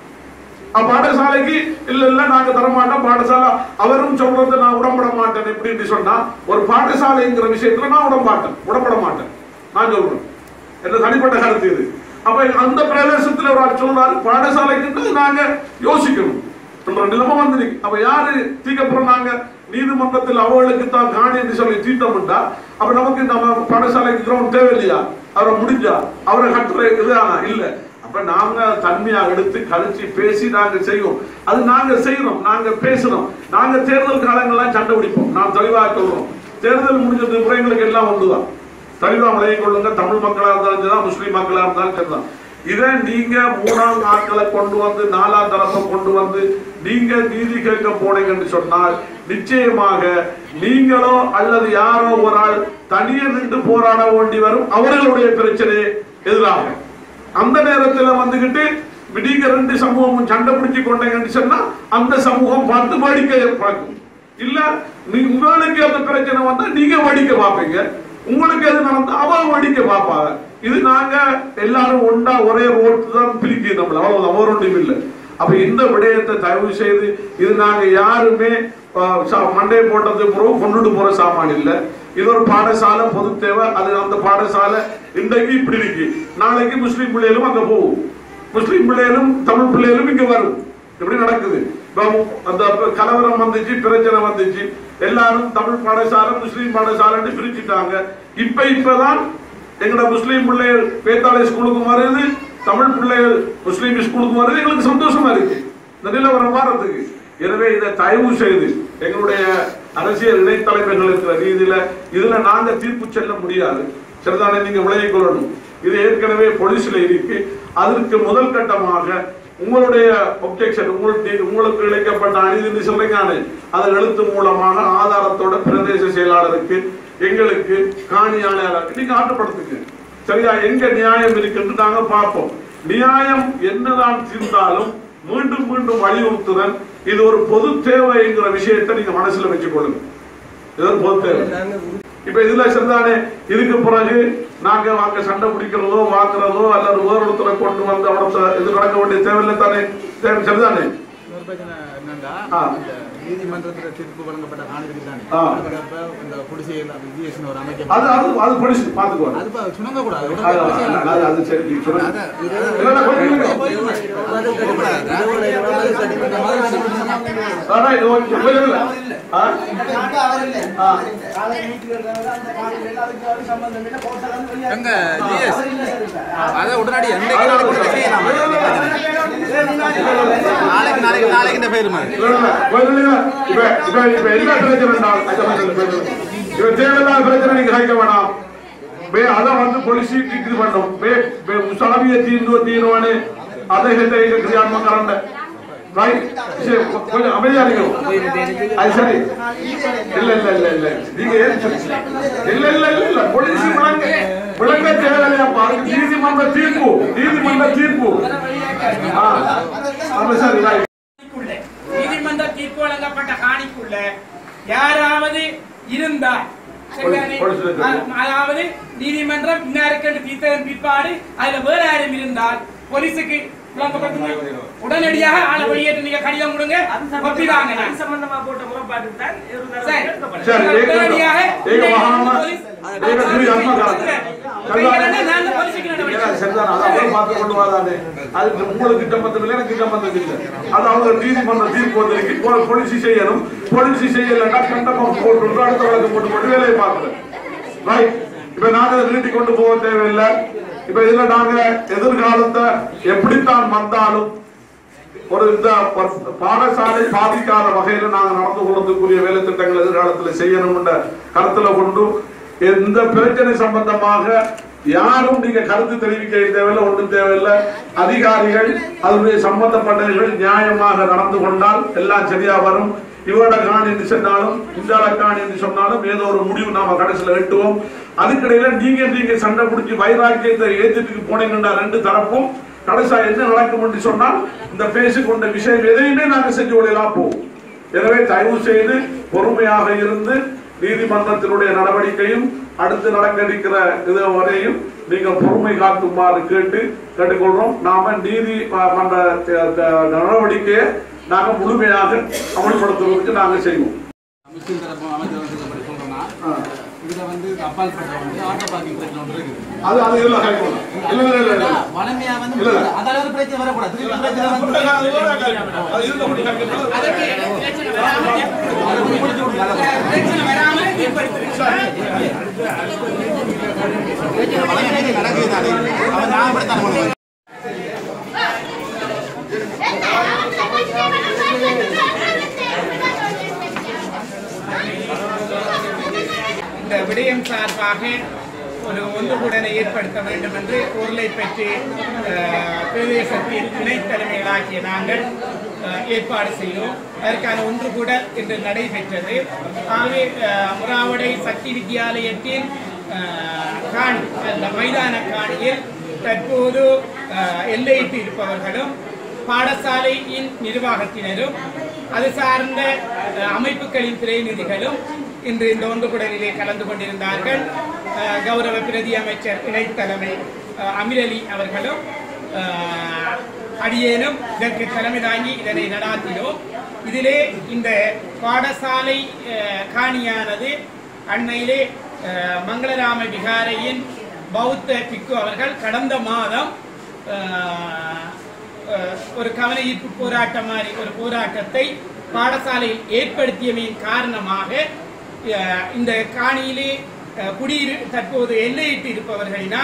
அப்ப பாடசாலைக்கு இல்ல இல்ல நாங்க தரமாட்டோம் பாடசாலை அவரும் சொல்றது நான் உடம்பட மாட்டேன் எப்படின்னு சொன்னா ஒரு பாடசாலைங்கிற விஷயத்துல நான் உடம்பாட்டேன் உடம்பட மாட்டேன் நான் சொல்றேன் என்ன தனிப்பட்ட கருத்து இது அப்ப அந்த பிரதேசத்துல ஒரு ஆள் சொல்றாரு பாடசாலைக்கு நாங்க யோசிக்கணும் என்ற நிலைமை வந்துருக்கு அப்ப யாரு தீக்கப்புறம் நாங்க நீதிமன்றத்தில் அவர்களுக்கு தான் காணி என்று சொல்லி தீட்டமிட்டா அப்ப நமக்கு நம்ம பாடசாலைக்கு கிரௌண்ட் தேவையில்லையா அவரை முடிஞ்சா அவரை கட்டுற இதுதானா இல்ல அப்ப நாங்க தன்மையா எடுத்து கழிச்சு பேசி நாங்க செய்வோம் அது நாங்க செய்யறோம் நாங்க பேசுறோம் நாங்க தேர்தல் காலங்கள்லாம் சண்டை பிடிப்போம் நான் தெளிவாக சொல்றோம் தேர்தல் முடிஞ்சது பிறகு எங்களுக்கு எல்லாம் ஒன்றுதான் தெளிவா விளைய கொள்ளுங்க தமிழ் மக்களா இருந்தாலும் சரிதான் முஸ்லீம் மக்களா இருந்தாலும் சரிதான் இதை நீங்க மூணாம் ஆட்களை கொண்டு வந்து நாலாம் தரப்பை கொண்டு வந்து நீங்க நீதி கேட்க போனீங்கன்னு சொன்னால் நிச்சயமாக நீங்களோ அல்லது யாரோ ஒரு ஆள் தனியே நின்று போராட வேண்டி வரும் அவர்களுடைய பிரச்சனை எதிராக அந்த நேரத்துல வந்துகிட்டு நீங்க ரெண்டு சமூகமும் சண்டை பிடிச்சு கொண்டீங்கன்னு சொன்னா அந்த சமூகம் பார்த்து வேடிக்கை பார்க்கும் இல்ல நீ உங்களுக்கு அந்த பிரச்சனை வந்தா நீங்க வேடிக்கை பார்ப்பீங்க உங்களுக்கு எது நடந்தா அவன் வேடிக்கை பார்ப்பாங்க இது நாங்க எல்லாரும் ஒண்டா ஒரே ரோட்டு தான் பிரிக்குது நம்மள அவ்வளவு அவர் ஒன்றும் இல்லை அப்ப இந்த விடயத்தை தயவு செய்து இது நாங்க யாருமே ஆஹ், சா- மண்டை போட்டது பிறகு கொண்டுட்டு போற சாமான் இல்ல இது ஒரு பாடசாலை பொது தேவை அது அந்த பாடசாலை இன்றைக்கு இப்படி இருக்கு நாளைக்கு முஸ்லீம் பிள்ளைகளும் அங்க போகும் முஸ்லீம் பிள்ளைகளும் தமிழ் பிள்ளைகளும் இங்க வரும் இப்படி நடக்குது இப்ப அந்த கலவரம் வந்துச்சு பிரச்சனை வந்துச்சு எல்லாரும் தமிழ் பாடசாலை முஸ்லீம் பாடசாலைன்னு பிரிச்சுட்டாங்க இப்ப இப்பதான் எங்கட முஸ்லீம் பிள்ளைகள் பேத்தாளை ஸ்கூலுக்கு வருது தமிழ் பிள்ளைகள் முஸ்லீம் ஸ்கூலுக்கு வருது எங்களுக்கு சந்தோஷமா இருக்கு இந்த நிலவரம் வாரத்துக்கு எனவே இதை தயவு செய்து எங்களுடைய அரசியல் இணைத்தலைமைகள் இருக்கிற ரீதியில இதுல நாங்க தீர்ப்பு செல்ல முடியாது சரிதானே நீங்க விலகிக் கொள்ளணும் இது ஏற்கனவே போலீஸ்ல இருக்கு அதற்கு முதல் கட்டமாக உங்களுடைய ஒப்ஜெக்ஷன் உங்களுக்கு உங்களுக்கு இழைக்கப்பட்ட அநீதி சொல்றீங்க அதை எழுத்து மூலமாக ஆதாரத்தோட பிரதேச செயலாளருக்கு எங்களுக்கு காணி ஆணையாளருக்கு நீங்க ஆட்டுப்படுத்துங்க சரியா எங்க நியாயம் இருக்குன்னு நாங்க பார்ப்போம் நியாயம் என்னதான் இருந்தாலும் மீண்டும் மீண்டும் வலியுறுத்துதல் இது ஒரு பொது தேவைங்கிற விஷயத்தை நீங்க மனசுல வச்சுக்கொள்ளுங்க இது ஒரு பொது தேவை இப்ப இதுல சரிதானே இதுக்கு பிறகு நாங்க அங்க சண்டை பிடிக்கிறதோ வாக்குறதோ அல்லது வேறொருத்தரை கொண்டு வந்து அவரத்தை இது நடக்க வேண்டிய தேவையில்லை தானே தேவை சரிதானே இன்னொரு பிரச்சனை என்னன்னா ஆ. இந்த நீதிமன்றத்துல தீர்ப்பு வழங்கப்பட்ட காணிகள் தானே ஆ. அதுக்கப்புறப்ப இந்த குடிசைகள் விஜயேஷன் ஒரு அது அமைக்க அது அது போலீஸ் பாத்துக்குவாங்க அது பா- சுணங்க கூடாது அது- அது- அது- அது சரி நீங்க சொல்லுங்க. இல்ல, இல்ல, கொஞ்சம் இருங்க. ஆனா, இது ஓகே, கொஞ்சம் இல்ல. ஆ? ஆ. எங்க ஜிஎஸ் அதை உடனடி என்னைக்கு நாளைக்கு செய்யலாம் நாளைக்கு நாளைக்கு நாளைக்கு இந்த பேருமா இல்ல, இல்ல, கொஞ்சம் இல்ல. இப்ப இப்ப இப்ப என்ன பிரச்சனை என்றால், அச்சா, கொஞ்சம் இல்ல, கொஞ்சம் இல்ல. இப்ப தேவையில்லாத பிரச்சனை நீங்க கேட்க வேணாம் பே அத வந்து போலீஸ் இது பண்ணும் பே பே முசாவிய தீர்ந்து தீர்வானு അദ്ദേഹത്തെ ക്രിയാത്മക കറണ്ട് റൈറ്റ് ശരി கொஞ்சம் அமைதியா இருக்கணும் அது சரி இல்ல இல்ல இல்ல இல்ல நீங்க ஏன் சரி? இல்ல இல்ல இல்ல இல்ல போலீஸ் விளங்க விளங்க தேவையில்லையா பாருங்க நீதிமன்ற தீர்ப்பு நீதிமன்ற தீர்ப்பு ஆ அது சரி ரைட் காணிக்குள்ள, நீதிமன்ற தீர்ப்பு வழங்கப்பட்ட காணிக்குள்ள யாராவது இருந்தா சரிதானே? போலீஸ் இருக்கு. அ- அதாவது நீதிமன்றம் இன்னாருக்கு தீர்த்ததன் பிற்பாடு அதுல வேற யாரும் இருந்தால் போலீஸுக்கு விளங்கப்படுத்துங்க உடனடியாக ஆளை வெளியேற்ற நீங்க கடிதம் கொடுங்க ஒப்பிதாங்க நான். அது சம்பந்தமா போட்ட முறைப்பாட்டு தான் ஒரு சரி. நடவடிக்கை எடுக்கப்படும். சரி ஏக உடனடியாக ஏக மகாம போலீஸ் ஏக கிரியாத்மக கரண்ட் இப்ப இல்லைன்னா நான் தான் போலீஸுக்கு நடவடிக்கை ஏன்னா சரிதான் அதை அவர் பார்த்து கொண்டு வராதே அதுக்கு உங்களுக்கு சம்பந்தம் இல்லை எனக்கு சம்பந்தம் இல்லை அது அவங்க நீதிமன்ற தீர்ப்பு வந்திருக்கு போ- போலீஸ் செய்யணும் போலீஸ் செய்யலைன்னா கண்டனம் போட்டு அடுத்த வழக்கு போட்டு போட்டு வேலையை பார்க்கணும் ரைட் இப்ப நாங்க அதை நீட்டி கொண்டு போக தேவையில்லை இப்ப இதுல நாங்க எதிர்காலத்தை எப்படித்தான் வந்தாலும் ஒரு இந்த ப- பாடசாலை பாதிக்காத வகையில நாங்க நடந்து கொள்வதற்குரிய வேலை திட்டங்கள் எதிர்காலத்தில் செய்யணும் என்ற கருத்துல கொண்டு எந்த பிரச்சனை சம்பந்தமாக யாரும் நீங்க கருத்து தெரிவிக்க தேவையில்லை ஒன்றும் தேவையில்லை அதிகாரிகள் அதனுடைய சம்பந்தப்பட்டவர்கள் நியாயமாக நடந்து கொண்டால் எல்லாம் சரியா வரும் இவரோட காணி என்று சொன்னாலும் இந்த காணி என்று சொன்னாலும் ஏதோ ஒரு முடிவு நாம கடைசியில் எட்டுவோம் அதுக்கிடையில நீங்க நீங்க சண்டை பிடிச்சி வைராக்கியத்தை ஏத்திட்டு போனீங்கன்னா ரெண்டு தரப்பும் கடைசியா என்ன நடக்கும் என்று சொன்னால் இந்த பேசிக் கொண்ட விஷயம் எதையுமே நாங்க செஞ்சு கொள்ளலாம் போவோம் எனவே தயவு செய்து பொறுமையாக இருந்து நீதிமன்றத்தினுடைய நடவடிக்கையும் அடுத்து நடக்க இருக்கிற இது வரையும் நீங்க பொறுமை காக்குமாறு கேட்டு கேட்டுக்கொள்றோம் நாம நீதி அஹ், மன்ற த- த- நடவடிக்கையை நாங்க முழுமையாக அமல்படுத்துவதற்கு நாங்க செய்வோம் முஸ்லீம் தரப்பு அமைச்சர் பற்றி சொல்றோம்னா ஆ. இதுல வந்து அப்பால் பட்ட வந்து ஆட்டோ பார்க்கிங் பிரச்சனை ஒன்று இருக்குது அது அது இல்ல கைகொள்ள இல்ல இல்ல இல்ல இல்ல வளமையா வந்து இல்ல, இல்ல. அதால ஒரு பிரச்சனை வரக்கூடாது திருப்பி பிரச்சனை வந்து அது இருந்தபடி கைகொள்ள அதற்கு பிரச்சனை வராம பிரச்சனை வராம தீர்ப்பளித்திருக்கிறார். நடக்குது தானே அவன் நான் அப்படித்தான் பண்ணுவேன் இந்த விடயம் சார்பாக ஒரு ஒன்றுகூடலை ஏற்படுத்த வேண்டும் என்று பொருளை பெற்று அஹ், பிரதேசத்தின் துணைத் தலைமைகளாகிய நாங்கள் அஹ், ஏற்பாடு செய்தோம் அதற்கான ஒன்று கூட இன்று நடைபெற்றது ஆகவே அஹ், முறாவடை சக்தி வித்தியாலயத்தின் அஹ், காணி அந்த மைதான காணியில் தற்போது அஹ், எல்லையிட்டு இருப்பவர்களும் பாடசாலையின் நிர்வாகத்தினரும் அது சார்ந்த அஹ், அமைப்புகளின் பிரதிநிதிகளும் இன்று இந்த ஒன்றுகுடலிலே கலந்து கொண்டிருந்தார்கள் அஹ், கௌரவ பிரதி அமைச்சர் இணைத்தலைமை அஹ், அமீரலி அவர்களும் அஹ், அடியேனும் இதற்கு தலைமை தாங்கி இதனை நடாத்தினோம் இதிலே இந்த பாடசாலை அஹ், காணியானது அண்மையிலே அஹ், மங்களராம விகாரையின் பௌத்த பிக்கு அவர்கள் கடந்த மாதம் அஹ், அஹ், ஒரு கவன ஈர்ப்பு போராட்டம் மாதிரி ஒரு போராட்டத்தை பாடசாலையில் ஏற்படுத்தியமையின் காரணமாக அஹ், இந்த காணியிலே அஹ், குடியிரு தற்போது எல்லையிட்டு இருப்பவர்களினால்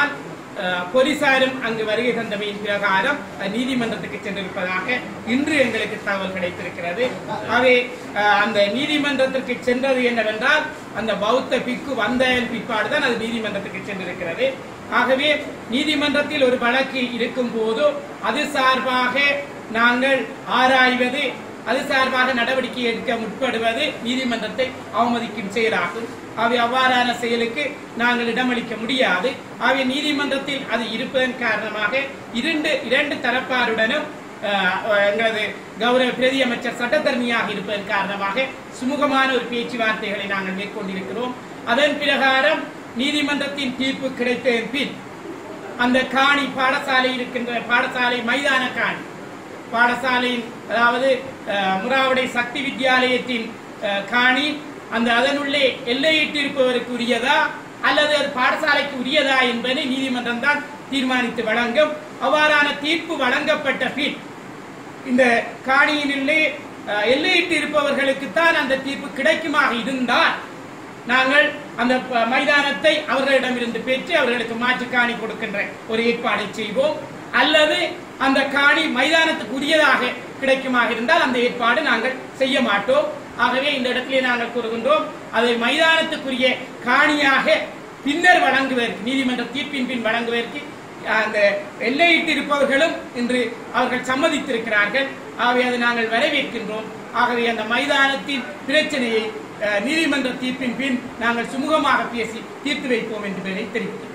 அஹ், போலீசாரும் அங்கு வருகை தந்தமையின் பிரகாரம் அஹ், நீதிமன்றத்துக்கு சென்றிருப்பதாக இன்று எங்களுக்கு தகவல் கிடைத்திருக்கிறது ஆகவே அஹ், அந்த நீதிமன்றத்திற்கு சென்றது என்னவென்றால் அந்த பௌத்த பிக்கு வந்த பிற்பாடுதான் அது நீதிமன்றத்துக்கு சென்றிருக்கிறது ஆகவே நீதிமன்றத்தில் ஒரு வழக்கு இருக்கும் போது அது சார்பாக நாங்கள் ஆராய்வது அது சார்பாக நடவடிக்கை எடுக்க முற்படுவது நீதிமன்றத்தை அவமதிக்கும் செயலாகும் அவை அவ்வாறான செயலுக்கு நாங்கள் இடமளிக்க முடியாது அவை நீதிமன்றத்தில் அது இருப்பதன் காரணமாக இரண்டு இரண்டு தரப்பாருடனும் அஹ், எங்களது கௌரவ பிரதி அமைச்சர் சட்டத்தரணியாக இருப்பதன் காரணமாக சுமூகமான ஒரு பேச்சுவார்த்தைகளை நாங்கள் மேற்கொண்டிருக்கிறோம் அதன் பிரகாரம் நீதிமன்றத்தின் தீர்ப்பு கிடைத்ததன் பின் அந்த காணி பாடசாலை இருக்கின்ற பாடசாலை மைதான காணி பாடசாலையின் அதாவது அஹ், முறாவடை சக்தி வித்யாலயத்தின் அஹ், காணி அந்த அதனுள்ளே எல்லையிட்டிருப்பவருக்கு உரியதா அல்லது அது பாடசாலைக்கு உரியதா என்பதை நீதிமன்றம் தான் தீர்மானித்து வழங்கும் அவ்வாறான தீர்ப்பு வழங்கப்பட்ட பின் இந்த காணியினுள்ளே அஹ், எல்லையிட்டு இருப்பவர்களுக்குத்தான் அந்த தீர்ப்பு கிடைக்குமாக இருந்தால் நாங்கள் அந்த ப- மைதானத்தை அவர்களிடமிருந்து பெற்று அவர்களுக்கு மாற்று காணி கொடுக்கின்ற ஒரு ஏற்பாடை செய்வோம் அல்லது அந்த காணி மைதானத்துக்கு உரியதாக கிடைக்குமாக இருந்தால் அந்த ஏற்பாடு நாங்கள் செய்ய மாட்டோம் ஆகவே இந்த இடத்திலே நாங்கள் கூறுகின்றோம் அதை மைதானத்துக்குரிய காணியாக பின்னர் வழங்குவதற்கு நீதிமன்ற தீர்ப்பின் பின் வழங்குவதற்கு அந்த எல்லையிட்டு இருப்பவர்களும் இன்று அவர்கள் சம்மதித்திருக்கிறார்கள் ஆகவே அதை நாங்கள் வரவேற்கின்றோம் ஆகவே அந்த மைதானத்தின் பிரச்சனையை அஹ், நீதிமன்ற தீர்ப்பின் பின் நாங்கள் சுமூகமாக பேசி தீர்த்து வைப்போம் என்பதை தெரிவிக்கிறோம்